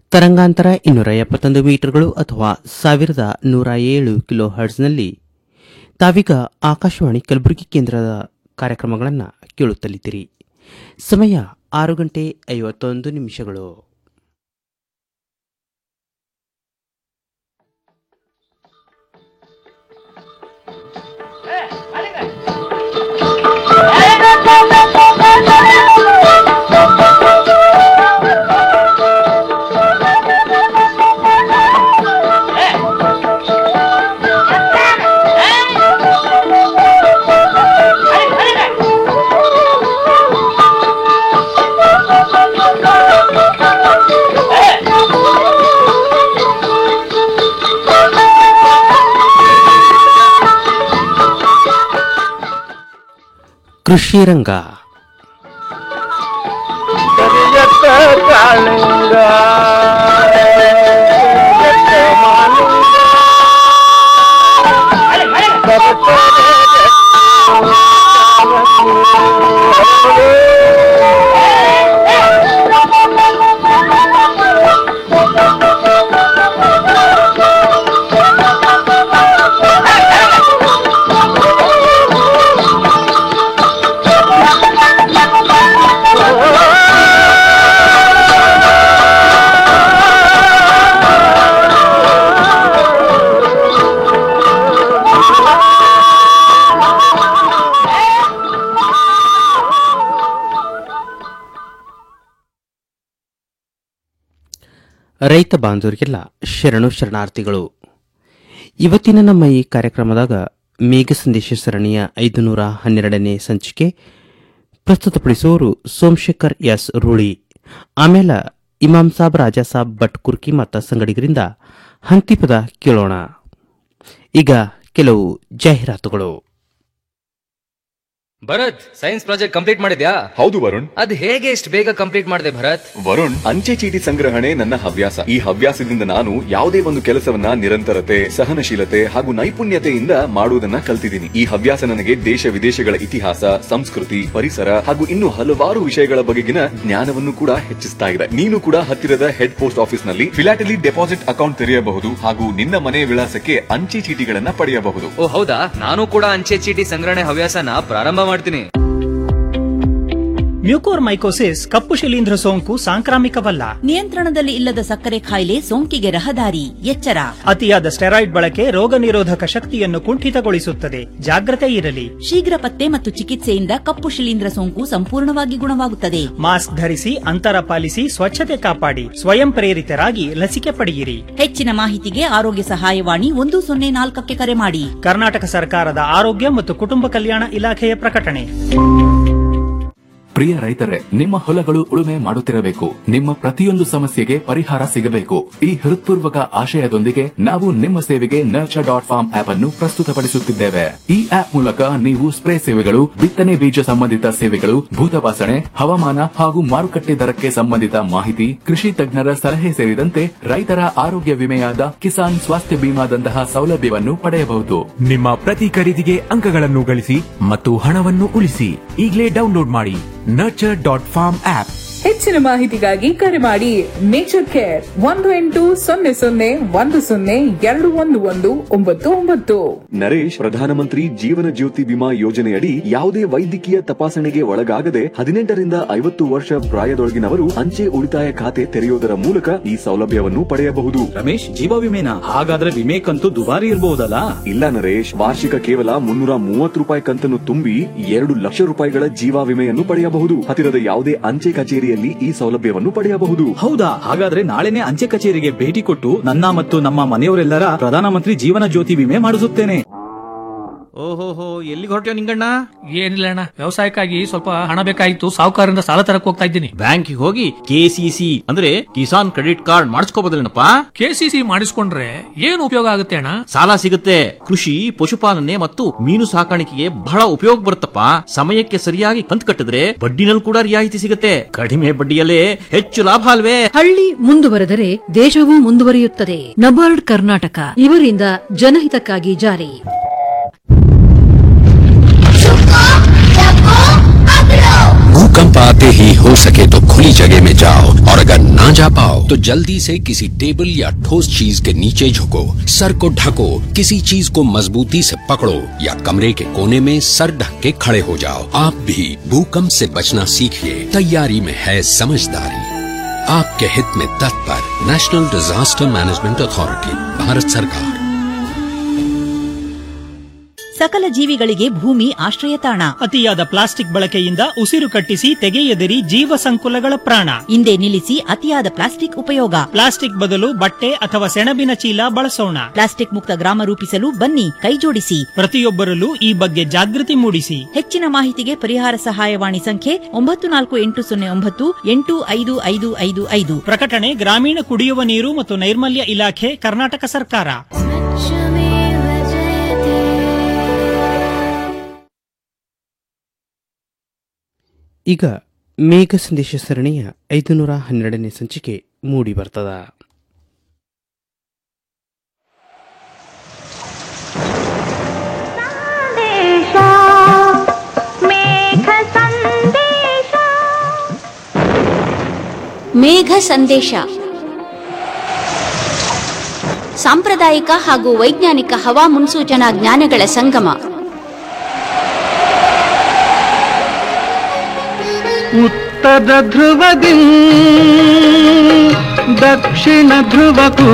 ತರಂಗಾಂತರ ಇನ್ನೂರ ಎಪ್ಪತ್ತೊಂದು ಮೀಟರ್ಗಳು ಅಥವಾ ಸಾವಿರದ ನೂರ ಏಳು ಕಿಲೋ ಹರ್ಟ್ಸ್ನಲ್ಲಿ ತಾವೀಗ ಆಕಾಶವಾಣಿ ಕಲಬುರಗಿ ಕೇಂದ್ರದ ಕಾರ್ಯಕ್ರಮಗಳನ್ನು ಕೇಳುತ್ತಲಿದ್ದೀರಿ ಸಮಯ ಆರು ಗಂಟೆ ಐವತ್ತೊಂದು ನಿಮಿಷಗಳು ಕೃಷಿ ರಂಗ ಕರಿಯತ್ತ ಕಾಳಿಂಗ ಕರಿಯತ್ತ ಮಾಲಿಂಗ ರೈತ ಬಾಂಧವರಿಗೆಲ್ಲ ಶರಣು ಶರಣಾರ್ಥಿಗಳು ಇವತ್ತಿನ ನಮ್ಮ ಈ ಕಾರ್ಯಕ್ರಮದಾಗ ಮೇಘ ಸಂದೇಶ ಸರಣಿಯ ಐದು ನೂರ ಹನ್ನೆರಡನೇ ಸಂಚಿಕೆ ಪ್ರಸ್ತುತಪಡಿಸುವವರು ಸೋಮಶೇಖರ್ ಎಸ್ ರೂಳಿ ಆಮೇಲೆ ಇಮಾಮ್ ಸಾಬ್ ರಾಜಾ ಸಾಬ್ ಭಟ್ ಕುರ್ಕಿ ಮತ್ತು ಸಂಗಡಿಗರಿಂದ ಹಂತಿಪದ ಕೇಳೋಣ ಈಗ ಕೆಲವು ಜಾಹೀರಾತುಗಳು ಭರತ್ ಸೈನ್ಸ್ ಪ್ರಾಜೆಕ್ಟ್ ಕಂಪ್ಲೀಟ್ ಮಾಡಿದ್ಯಾ ಹೌದು ವರುಣ್ ಅದ್ ಹೇಗೆ ಇಷ್ಟು ಬೇಗ ಕಂಪ್ಲೀಟ್ ಮಾಡಿದೆ ಭರತ್ ವರುಣ್ ಅಂಚೆ ಚೀಟಿ ಸಂಗ್ರಹಣೆ ನನ್ನ ಹವ್ಯಾಸ ಈ ಹವ್ಯಾಸದಿಂದ ನಾನು ಯಾವುದೇ ಒಂದು ಕೆಲಸವನ್ನ ನಿರಂತರತೆ ಸಹನಶೀಲತೆ ಹಾಗೂ ನೈಪುಣ್ಯತೆಯಿಂದ ಮಾಡುವುದನ್ನ ಕಲ್ತಿದ್ದೀನಿ ಈ ಹವ್ಯಾಸ ನನಗೆ ದೇಶ ವಿದೇಶಗಳ ಇತಿಹಾಸ ಸಂಸ್ಕೃತಿ ಪರಿಸರ ಹಾಗೂ ಇನ್ನು ಹಲವಾರು ವಿಷಯಗಳ ಬಗೆಗಿನ ಜ್ಞಾನವನ್ನು ಕೂಡ ಹೆಚ್ಚಿಸ್ತಾ ಇದೆ ನೀನು ಕೂಡ ಹತ್ತಿರದ ಹೆಡ್ ಪೋಸ್ಟ್ ಆಫೀಸ್ ನಲ್ಲಿ ಫಿಲಾಟಲಿ ಡೆಪಾಸಿಟ್ ಅಕೌಂಟ್ ತೆರೆಯಬಹುದು ಹಾಗೂ ನಿನ್ನ ಮನೆ ವಿಳಾಸಕ್ಕೆ ಅಂಚೆ ಚೀಟಿಗಳನ್ನ ಪಡೆಯಬಹುದು ಓ ಹೌದಾ ನಾನು ಕೂಡ ಅಂಚೆ ಚೀಟಿ ಸಂಗ್ರಹಣೆ ಹವ್ಯಾಸನ ಪ್ರಾರಂಭ ಮಾಡ್ತೀನಿ ಮ್ಯೂಕೋರ್ ಮೈಕೋಸಿಸ್ ಕಪ್ಪು ಶಿಲೀಂಧ್ರ ಸೋಂಕು ಸಾಂಕ್ರಾಮಿಕವಲ್ಲ ನಿಯಂತ್ರಣದಲ್ಲಿ ಇಲ್ಲದ ಸಕ್ಕರೆ ಕಾಯಿಲೆ ಸೋಂಕಿಗೆ ರಹದಾರಿ ಎಚ್ಚರ ಅತಿಯಾದ ಸ್ಟೆರಾಯ್ಡ್ ಬಳಕೆ ರೋಗ ನಿರೋಧಕ ಶಕ್ತಿಯನ್ನು ಕುಂಠಿತಗೊಳಿಸುತ್ತದೆ ಜಾಗ್ರತೆ ಇರಲಿ ಶೀಘ್ರ ಪತ್ತೆ ಮತ್ತು ಚಿಕಿತ್ಸೆಯಿಂದ ಕಪ್ಪು ಶಿಲೀಂಧ್ರ ಸೋಂಕು ಸಂಪೂರ್ಣವಾಗಿ ಗುಣವಾಗುತ್ತದೆ ಮಾಸ್ಕ್ ಧರಿಸಿ ಅಂತರ ಪಾಲಿಸಿ ಸ್ವಚ್ಛತೆ ಕಾಪಾಡಿ ಸ್ವಯಂ ಪ್ರೇರಿತರಾಗಿ ಲಸಿಕೆ ಪಡೆಯಿರಿ ಹೆಚ್ಚಿನ ಮಾಹಿತಿಗೆ ಆರೋಗ್ಯ ಸಹಾಯವಾಣಿ ಒಂದು ಸೊನ್ನೆ ನಾಲ್ಕಕ್ಕೆ ಕರೆ ಮಾಡಿ ಕರ್ನಾಟಕ ಸರ್ಕಾರದ ಆರೋಗ್ಯ ಮತ್ತು ಕುಟುಂಬ ಕಲ್ಯಾಣ ಇಲಾಖೆಯ ಪ್ರಕಟಣೆ ಪ್ರಿಯ ರೈತರೇ ನಿಮ್ಮ ಹೊಲಗಳು ಉಳುಮೆ ಮಾಡುತ್ತಿರಬೇಕು ನಿಮ್ಮ ಪ್ರತಿಯೊಂದು ಸಮಸ್ಯೆಗೆ ಪರಿಹಾರ ಸಿಗಬೇಕು ಈ ಹೃತ್ಪೂರ್ವಕ ಆಶಯದೊಂದಿಗೆ ನಾವು ನಿಮ್ಮ ಸೇವೆಗೆ ನರ್ಚರ್ ಡಾಟ್ ಫಾರ್ಮ್ ಆಪ್ ಅನ್ನು ಪ್ರಸ್ತುತಪಡಿಸುತ್ತಿದ್ದೇವೆ ಈ ಆಪ್ ಮೂಲಕ ನೀವು ಸ್ಪ್ರೇ ಸೇವೆಗಳು ಬಿತ್ತನೆ ಬೀಜ ಸಂಬಂಧಿತ ಸೇವೆಗಳು ಭೂತಪಾಸಣೆ ಹವಾಮಾನ ಹಾಗೂ ಮಾರುಕಟ್ಟೆ ದರಕ್ಕೆ ಸಂಬಂಧಿತ ಮಾಹಿತಿ ಕೃಷಿ ತಜ್ಞರ ಸಲಹೆ ಸೇರಿದಂತೆ ರೈತರ ಆರೋಗ್ಯ ವಿಮೆಯಾದ ಕಿಸಾನ್ ಸ್ವಾಸ್ಥ್ಯ ಬಿಮಾದಂತಹ ಸೌಲಭ್ಯವನ್ನು ಪಡೆಯಬಹುದು ನಿಮ್ಮ ಪ್ರತಿ ಖರೀದಿಗೆ ಅಂಕಗಳನ್ನು ಗಳಿಸಿ ಮತ್ತು ಹಣವನ್ನು ಉಳಿಸಿ ಈಗಲೇ ಡೌನ್ಲೋಡ್ ಮಾಡಿ ನರ್ಚರ್ ಡಾಟ್ ಫಾರ್ಮ್ ಆಪ್ ಹೆಚ್ಚಿನ ಮಾಹಿತಿಗಾಗಿ ಕರೆ ಮಾಡಿ ನೇಚರ್ ಕೇರ್ ಒಂದು ಎಂಟು ಸೊನ್ನೆ ಸೊನ್ನೆ ಒಂದು ಸೊನ್ನೆ ಎರಡು ಒಂದು ಒಂದು ಒಂಬತ್ತು ಒಂಬತ್ತು ನರೇಶ್ ಪ್ರಧಾನಮಂತ್ರಿ ಜೀವನ ಜ್ಯೋತಿ ವಿಮಾ ಯೋಜನೆಯಡಿ ಯಾವುದೇ ವೈದ್ಯಕೀಯ ತಪಾಸಣೆಗೆ ಒಳಗಾಗದೆ ಹದಿನೆಂಟರಿಂದ ಐವತ್ತು ವರ್ಷ ಪ್ರಾಯದೊಳಗಿನವರು ಅಂಚೆ ಉಳಿತಾಯ ಖಾತೆ ತೆರೆಯುವುದರ ಮೂಲಕ ಈ ಸೌಲಭ್ಯವನ್ನು ಪಡೆಯಬಹುದು ರಮೇಶ್ ಜೀವ ವಿಮೆನ ಹಾಗಾದ್ರೆ ವಿಮೆ ಕಂತು ದುಬಾರಿ ಇರಬಹುದಲ್ಲ ಇಲ್ಲ ನರೇಶ್ ವಾರ್ಷಿಕ ಕೇವಲ ಮುನ್ನೂರ ಮೂವತ್ತು ರೂಪಾಯಿ ಕಂತನ್ನು ತುಂಬಿ ಎರಡು ಲಕ್ಷ ರೂಪಾಯಿಗಳ ಜೀವ ವಿಮೆಯನ್ನು ಪಡೆಯಬಹುದು ಹತ್ತಿರದ ಯಾವುದೇ ಅಂಚೆ ಕಚೇರಿಯಲ್ಲಿ ಈ ಸೌಲಭ್ಯವನ್ನು ಪಡೆಯಬಹುದು ಹೌದಾ ಹಾಗಾದ್ರೆ ನಾಳೆನೆ ಅಂಚೆ ಕಚೇರಿಗೆ ಭೇಟಿ ಕೊಟ್ಟು ನನ್ನ ಮತ್ತು ನಮ್ಮ ಮನೆಯವರೆಲ್ಲರ ಪ್ರಧಾನಮಂತ್ರಿ ಜೀವನ ಜ್ಯೋತಿ ವಿಮೆ ಮಾಡಿಸುತ್ತೇನೆ ಓಹೋಹೋ ಎಲ್ಲಿಗೆ ಹೊರಟ್ಯೋ ನಿಂಗಣ್ಣ ಏನಿಲ್ಲ ಅಣ್ಣ ವ್ಯವಸಾಯಕ್ಕಾಗಿ ಸ್ವಲ್ಪ ಹಣ ಬೇಕಾಗಿತ್ತು ಸಾಹುಕಾರರಿಂದ ಸಾಲ ತರಕ್ ಹೋಗ್ತಾ ಇದ್ದೀನಿ ಬ್ಯಾಂಕಿಗೆ ಹೋಗಿ ಕೆಸಿಸಿ ಅಂದ್ರೆ ಕಿಸಾನ್ ಕ್ರೆಡಿಟ್ ಕಾರ್ಡ್ ಮಾಡಿಸ್ಕೋಬೋದಲ್ಲೇನಪ್ಪ ಕೆಸಿಸಿ ಮಾಡಿಸ್ಕೊಂಡ್ರೆ ಏನು ಉಪಯೋಗ ಆಗುತ್ತೆ ಅಣ್ಣ ಸಾಲ ಸಿಗುತ್ತೆ ಕೃಷಿ ಪಶುಪಾಲನೆ ಮತ್ತು ಮೀನು ಸಾಕಾಣಿಕೆಗೆ ಬಹಳ ಉಪಯೋಗ ಬರುತ್ತಪ್ಪ ಸಮಯಕ್ಕೆ ಸರಿಯಾಗಿ ಕಂತು ಕಟ್ಟಿದ್ರೆ ಬಡ್ಡಿನಲ್ಲಿ ಕೂಡ ರಿಯಾಯಿತಿ ಸಿಗುತ್ತೆ ಕಡಿಮೆ ಬಡ್ಡಿಯಲ್ಲೇ ಹೆಚ್ಚು ಲಾಭ ಅಲ್ವೇ ಹಳ್ಳಿ ಮುಂದುವರೆದರೆ ದೇಶವೂ ಮುಂದುವರಿಯುತ್ತದೆ ನಬಾರ್ಡ್ ಕರ್ನಾಟಕ ಇವರಿಂದ ಜನಹಿತಕ್ಕಾಗಿ ಜಾರಿ ಭೂಕಂಪ जाते ही हो सके तो खुली जगह में जाओ और अगर ना जा पाओ तो जल्दी से किसी टेबल या ठोस चीज के नीचे झुको सर को ढको किसी चीज को मजबूती से पकड़ो या कमरे के कोने में सर ढक के खड़े हो जाओ आप भी भूकंप से बचना सीखिए तैयारी में है समझदारी आपके हित में तत्पर national disaster management authority Bharat सरकार ಸಕಲ ಜೀವಿಗಳಿಗೆ ಭೂಮಿ ಆಶ್ರಯ ತಾಣ ಅತಿಯಾದ ಪ್ಲಾಸ್ಟಿಕ್ ಬಳಕೆಯಿಂದ ಉಸಿರು ಕಟ್ಟಿಸಿ ತೆಗೆಯದಿರಿ ಜೀವ ಸಂಕುಲಗಳ ಪ್ರಾಣ ಹಿಂದೆ ನಿಲ್ಲಿಸಿ ಅತಿಯಾದ ಪ್ಲಾಸ್ಟಿಕ್ ಉಪಯೋಗ ಪ್ಲಾಸ್ಟಿಕ್ ಬದಲು ಬಟ್ಟೆ ಅಥವಾ ಸೆಣಬಿನ ಚೀಲ ಬಳಸೋಣ ಪ್ಲಾಸ್ಟಿಕ್ ಮುಕ್ತ ಗ್ರಾಮ ರೂಪಿಸಲು ಬನ್ನಿ ಕೈಜೋಡಿಸಿ ಪ್ರತಿಯೊಬ್ಬರಲ್ಲೂ ಈ ಬಗ್ಗೆ ಜಾಗೃತಿ ಮೂಡಿಸಿ ಹೆಚ್ಚಿನ ಮಾಹಿತಿಗೆ ಪರಿಹಾರ ಸಹಾಯವಾಣಿ ಸಂಖ್ಯೆ ಒಂಬತ್ತು ನಾಲ್ಕು ಎಂಟು ಸೊನ್ನೆ ಒಂಬತ್ತು ಎಂಟು ಐದು ಐದು ಐದು ಐದು ಪ್ರಕಟಣೆ ಗ್ರಾಮೀಣ ಕುಡಿಯುವ ನೀರು ಮತ್ತು ನೈರ್ಮಲ್ಯ ಇಲಾಖೆ ಕರ್ನಾಟಕ ಸರ್ಕಾರ ಈಗ ಮೇಘ ಸಂದೇಶ ಸರಣಿಯ ಐದುನೂರ ಹನ್ನೆರಡನೇ ಸಂಚಿಕೆ ಮೂಡಿ ಬರ್ತದ ಮೇಘ ಸಂದೇಶ ಸಾಂಪ್ರದಾಯಿಕ ಹಾಗೂ ವೈಜ್ಞಾನಿಕ ಹವಾ ಮುನ್ಸೂಚನಾ ಜ್ಞಾನಗಳ ಸಂಗಮ ಉತ್ತರ ಧ್ರುವದಿ ದಕ್ಷಿಣ ಧ್ರುವಕ್ಕೂ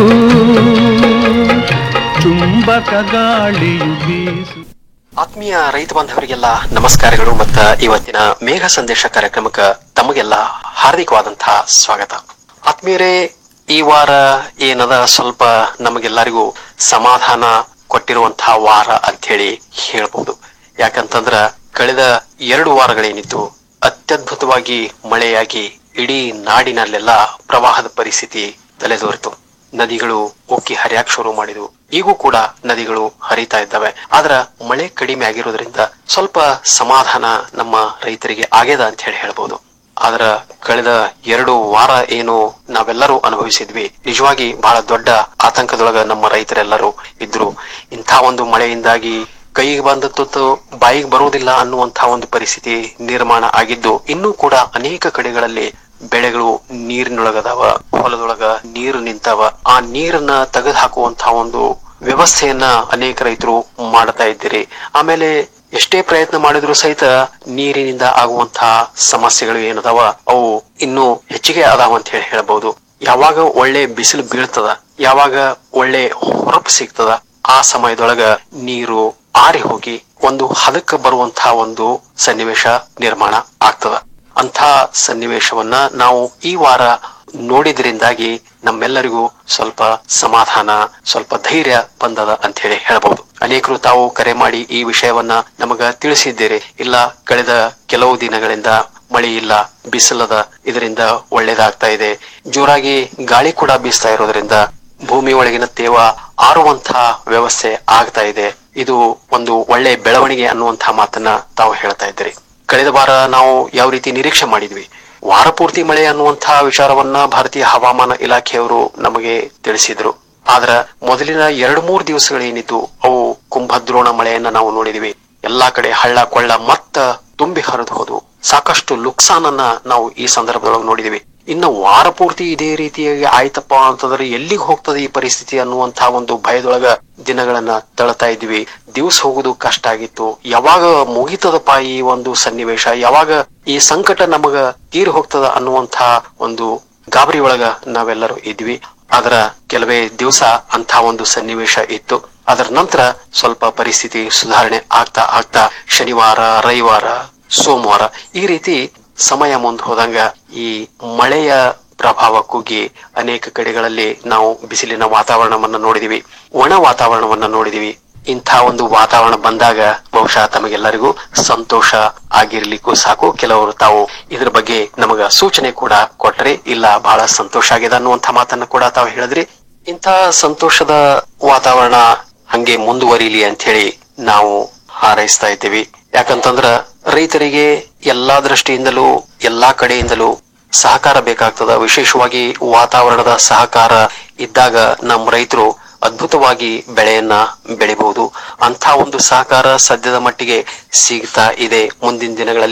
ಚುಂಬಕ ಗಾಳಿಯು ಬೀಸು ಆತ್ಮೀಯ ರೈತ ಬಾಂಧವರಿಗೆಲ್ಲ ನಮಸ್ಕಾರಗಳು ಮತ್ತ ಇವತ್ತಿನ ಮೇಘ ಸಂದೇಶ ಕಾರ್ಯಕ್ರಮಕ್ಕೆ ತಮಗೆಲ್ಲ ಹಾರ್ದಿಕವಾದಂತಹ ಸ್ವಾಗತ ಆತ್ಮೀಯರೇ ಈ ವಾರ ಏನದ ಸ್ವಲ್ಪ ನಮಗೆಲ್ಲರಿಗೂ ಸಮಾಧಾನ ಕೊಟ್ಟಿರುವಂತಹ ವಾರ ಅಂತ ಹೇಳಿ ಹೇಳ್ಬಹುದು ಯಾಕಂತಂದ್ರ ಕಳೆದ ಎರಡು ವಾರಗಳೇನಿತ್ತು ಅತ್ಯದ್ಭುತವಾಗಿ ಮಳೆಯಾಗಿ ಇಡೀ ನಾಡಿನಲ್ಲೆಲ್ಲ ಪ್ರವಾಹದ ಪರಿಸ್ಥಿತಿ ತಲೆದೋರಿತು ನದಿಗಳು ಉಕ್ಕಿ ಹರಿಯಾಕ್ ಶುರು ಮಾಡಿದ್ವು ಈಗೂ ಕೂಡ ನದಿಗಳು ಹರಿತಾ ಇದ್ದಾವೆ ಆದ್ರ ಮಳೆ ಕಡಿಮೆ ಆಗಿರೋದ್ರಿಂದ ಸ್ವಲ್ಪ ಸಮಾಧಾನ ನಮ್ಮ ರೈತರಿಗೆ ಆಗ್ಯದ ಅಂತ ಹೇಳಿ ಹೇಳ್ಬೋದು ಆದ್ರ ಕಳೆದ ಎರಡು ವಾರ ಏನು ನಾವೆಲ್ಲರೂ ಅನುಭವಿಸಿದ್ವಿ ನಿಜವಾಗಿ ಬಹಳ ದೊಡ್ಡ ಆತಂಕದೊಳಗ ನಮ್ಮ ರೈತರೆಲ್ಲರೂ ಇದ್ರು ಇಂಥ ಒಂದು ಮಳೆಯಿಂದಾಗಿ ಕೈಗೆ ಬಂದ ತುತ್ತು ಬಾಯಿಗೆ ಬರುವುದಿಲ್ಲ ಅನ್ನುವಂತಹ ಒಂದು ಪರಿಸ್ಥಿತಿ ನಿರ್ಮಾಣ ಆಗಿದ್ದು ಇನ್ನೂ ಕೂಡ ಅನೇಕ ಕಡೆಗಳಲ್ಲಿ ಬೆಳೆಗಳು ನೀರಿನೊಳಗದಾವ ಹೊಲದೊಳಗ ನೀರು ನಿಂತಾವ ಆ ನೀರನ್ನ ತೆಗೆದು ಹಾಕುವಂತಹ ಒಂದು ವ್ಯವಸ್ಥೆಯನ್ನ ಅನೇಕ ರೈತರು ಮಾಡ್ತಾ ಇದ್ದೀರಿ ಆಮೇಲೆ ಎಷ್ಟೇ ಪ್ರಯತ್ನ ಮಾಡಿದ್ರು ಸಹಿತ ನೀರಿನಿಂದ ಆಗುವಂತಹ ಸಮಸ್ಯೆಗಳು ಏನದಾವ ಅವು ಇನ್ನೂ ಹೆಚ್ಚಿಗೆ ಅದಾವ ಅಂತ ಹೇಳಿ ಹೇಳ್ಬಹುದು ಯಾವಾಗ ಒಳ್ಳೆ ಬಿಸಿಲು ಬೀಳ್ತದ ಯಾವಾಗ ಒಳ್ಳೆ ಹೊರಪು ಸಿಗ್ತದ ಆ ಸಮಯದೊಳಗ ನೀರು ಆರಿ ಹೋಗಿ ಒಂದು ಹದಕ್ಕೆ ಬರುವಂತಹ ಒಂದು ಸನ್ನಿವೇಶ ನಿರ್ಮಾಣ ಆಗ್ತದ ಅಂಥ ಸನ್ನಿವೇಶವನ್ನ ನಾವು ಈ ವಾರ ನೋಡಿದ್ರಿಂದಾಗಿ ನಮ್ಮೆಲ್ಲರಿಗೂ ಸ್ವಲ್ಪ ಸಮಾಧಾನ ಸ್ವಲ್ಪ ಧೈರ್ಯ ಬಂದದ ಅಂತ ಹೇಳಿ ಹೇಳಬಹುದು ಅನೇಕರು ತಾವು ಕರೆ ಮಾಡಿ ಈ ವಿಷಯವನ್ನ ನಮಗ ತಿಳಿಸಿದ್ದೀರಿ ಇಲ್ಲ ಕಳೆದ ಕೆಲವು ದಿನಗಳಿಂದ ಮಳೆ ಇಲ್ಲ ಬಿಸಿಲದ ಇದರಿಂದ ಒಳ್ಳೇದಾಗ್ತಾ ಇದೆ ಜೋರಾಗಿ ಗಾಳಿ ಕೂಡ ಬೀಸ್ತಾ ಇರೋದ್ರಿಂದ ಭೂಮಿ ಒಳಗಿನ ತೇವ ಆರುವಂತಹ ವ್ಯವಸ್ಥೆ ಆಗ್ತಾ ಇದೆ ಇದು ಒಂದು ಒಳ್ಳೆ ಬೆಳವಣಿಗೆ ಅನ್ನುವಂತಹ ಮಾತನ್ನ ತಾವು ಹೇಳ್ತಾ ಇದ್ದೀರಿ ಕಳೆದ ವಾರ ನಾವು ಯಾವ ರೀತಿ ನಿರೀಕ್ಷೆ ಮಾಡಿದ್ವಿ ವಾರ ಪೂರ್ತಿ ಮಳೆ ಅನ್ನುವಂತಹ ವಿಚಾರವನ್ನ ಭಾರತೀಯ ಹವಾಮಾನ ಇಲಾಖೆಯವರು ನಮಗೆ ತಿಳಿಸಿದ್ರು ಆದ್ರ ಮೊದಲಿನ ಎರಡು ಮೂರು ದಿವಸಗಳೇನಿದ್ದು ಅವು ಕುಂಭದ್ರೋಣ ಮಳೆಯನ್ನ ನಾವು ನೋಡಿದ್ವಿ ಎಲ್ಲಾ ಕಡೆ ಹಳ್ಳ ಕೊಳ್ಳ ಮತ್ತ ತುಂಬಿ ಹರಿದು ಹೋದು ಸಾಕಷ್ಟು ಲುಕ್ಸಾನನ್ನ ನಾವು ಈ ಸಂದರ್ಭದೊಳಗೆ ನೋಡಿದ್ವಿ ಇನ್ನು ವಾರ ಪೂರ್ತಿ ಇದೇ ರೀತಿಯಾಗಿ ಆಯ್ತಪ್ಪ ಅಂತಂದ್ರೆ ಎಲ್ಲಿಗೆ ಹೋಗ್ತದೆ ಈ ಪರಿಸ್ಥಿತಿ ಅನ್ನುವಂತಹ ಒಂದು ಭಯದೊಳಗ ದಿನಗಳನ್ನ ತಳ್ತಾ ಇದ್ವಿ ದಿವ್ಸ ಹೋಗುದು ಕಷ್ಟ ಆಗಿತ್ತು ಯಾವಾಗ ಮುಗಿತದಪ್ಪ ಈ ಒಂದು ಸನ್ನಿವೇಶ ಯಾವಾಗ ಈ ಸಂಕಟ ನಮಗ ತೀರಿ ಹೋಗ್ತದ ಅನ್ನುವಂತಹ ಒಂದು ಗಾಬರಿ ಒಳಗ ನಾವೆಲ್ಲರೂ ಇದ್ವಿ ಅದರ ಕೆಲವೇ ದಿವಸ ಅಂತ ಒಂದು ಸನ್ನಿವೇಶ ಇತ್ತು ಅದರ ನಂತರ ಸ್ವಲ್ಪ ಪರಿಸ್ಥಿತಿ ಸುಧಾರಣೆ ಆಗ್ತಾ ಆಗ್ತಾ ಶನಿವಾರ ರವಿವಾರ ಸೋಮವಾರ ಈ ರೀತಿ ಸಮಯ ಮುಂದೆ ಹೋದಂಗ ಈ ಮಳೆಯ ಪ್ರಭಾವ ಕುಗ್ಗಿ ಅನೇಕ ಕಡೆಗಳಲ್ಲಿ ನಾವು ಬಿಸಿಲಿನ ವಾತಾವರಣವನ್ನ ನೋಡಿದಿವಿ ಒಣ ವಾತಾವರಣವನ್ನ ನೋಡಿದಿವಿ ಇಂಥ ಒಂದು ವಾತಾವರಣ ಬಂದಾಗ ಬಹುಶಃ ತಮಗೆಲ್ಲರಿಗೂ ಸಂತೋಷ ಆಗಿರ್ಲಿಕ್ಕೂ ಸಾಕು ಕೆಲವರು ತಾವು ಇದ್ರ ಬಗ್ಗೆ ನಮಗ ಸೂಚನೆ ಕೂಡ ಕೊಟ್ರೆ ಇಲ್ಲ ಬಹಳ ಸಂತೋಷ ಆಗಿದೆ ಅನ್ನುವಂಥ ಮಾತನ್ನ ಕೂಡ ತಾವು ಹೇಳಿದ್ರಿ ಇಂಥ ಸಂತೋಷದ ವಾತಾವರಣ ಹಂಗೆ ಮುಂದುವರಿಲಿ ಅಂತ ಹೇಳಿ ನಾವು ಹಾರೈಸ್ತಾ ಇದ್ದೀವಿ ಯಾಕಂತಂದ್ರ ರೈತರಿಗೆ ಎಲ್ಲಾ ದೃಷ್ಟಿಯಿಂದಲೂ ಎಲ್ಲಾ ಕಡೆಯಿಂದಲೂ ಸಹಕಾರ ಬೇಕಾಗ್ತದ ವಿಶೇಷವಾಗಿ ವಾತಾವರಣದ ಸಹಕಾರ ಇದ್ದಾಗ ನಮ್ಮ ರೈತರು ಅದ್ಭುತವಾಗಿ ಬೆಳೆಯನ್ನ ಬೆಳಿಬಹುದು ಅಂತ ಒಂದು ಸಹಕಾರ ಸದ್ಯದ ಮಟ್ಟಿಗೆ ಸಿಗ್ತಾ ಇದೆ ಮುಂದಿನ ದಿನಗಳಲ್ಲಿ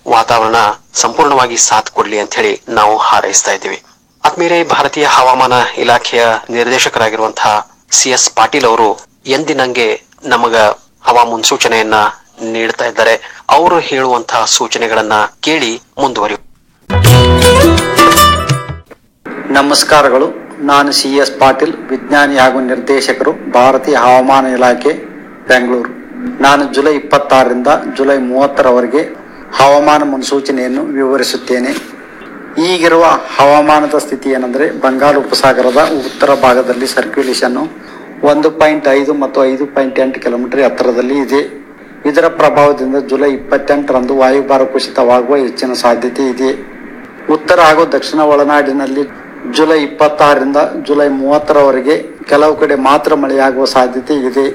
ವಾತಾವರಣ ಸಂಪೂರ್ಣವಾಗಿ ಸಾಥ್ ಕೊಡ್ಲಿ ಅಂತ ಹೇಳಿ ನಾವು ಹಾರೈಸ್ತಾ ಇದ್ದೀವಿ ಆದ್ಮೇಲೆ ಭಾರತೀಯ ಹವಾಮಾನ ಇಲಾಖೆಯ ನಿರ್ದೇಶಕರಾಗಿರುವಂತಹ ಸಿ ಎಸ್ ಪಾಟೀಲ್ ಅವರು ಎಂದಿನಂಗೆ ನಮಗ ಹವಾ ಮುನ್ಸೂಚನೆಯನ್ನ ನೀಡ್ತಾ ಇದ್ದಾರೆ ಅವರು ಹೇಳುವಂತಹ ಸೂಚನೆಗಳನ್ನ ಕೇಳಿ ಮುಂದುವರಿ ನಮಸ್ಕಾರಗಳು ನಾನು ಸಿ ಎಸ್ ಪಾಟೀಲ್ ವಿಜ್ಞಾನಿ ಹಾಗೂ ನಿರ್ದೇಶಕರು ಭಾರತೀಯ ಹವಾಮಾನ ಇಲಾಖೆ ಬೆಂಗಳೂರು ನಾನು ಜುಲೈ ಇಪ್ಪತ್ತಾರರಿಂದ ಜುಲೈ ಮೂವತ್ತರವರೆಗೆ ಹವಾಮಾನ ಮುನ್ಸೂಚನೆಯನ್ನು ವಿವರಿಸುತ್ತೇನೆ ಈಗಿರುವ ಹವಾಮಾನದ ಸ್ಥಿತಿ ಏನೆಂದರೆ ಬಂಗಾಳ ಉಪಸಾಗರದ ಉತ್ತರ ಭಾಗದಲ್ಲಿ ಸರ್ಕ್ಯುಲೇಷನ್ ಒಂದು ಪಾಯಿಂಟ್ ಐದು ಮತ್ತು ಐದು ಪಾಯಿಂಟ್ ಎಂಟು ಕಿಲೋಮೀಟರ್ ಎತ್ತರದಲ್ಲಿ ಇದೆ ಇದರ ಪ್ರಭಾವದಿಂದ ಜುಲೈ ಇಪ್ಪತ್ತೆಂಟರಂದು ವಾಯುಭಾರ ಕುಸಿತವಾಗುವ ಹೆಚ್ಚಿನ ಸಾಧ್ಯತೆ ಇದೆ ಉತ್ತರ ಹಾಗೂ ದಕ್ಷಿಣ ಒಳನಾಡಿನಲ್ಲಿ ಜುಲೈ ಇಪ್ಪತ್ತಾರರಿಂದ ಜುಲೈ ಮೂವತ್ತರವರೆಗೆ ಕೆಲವು ಕಡೆ ಮಾತ್ರ ಮಳೆಯಾಗುವ ಸಾಧ್ಯತೆ ಇದೆ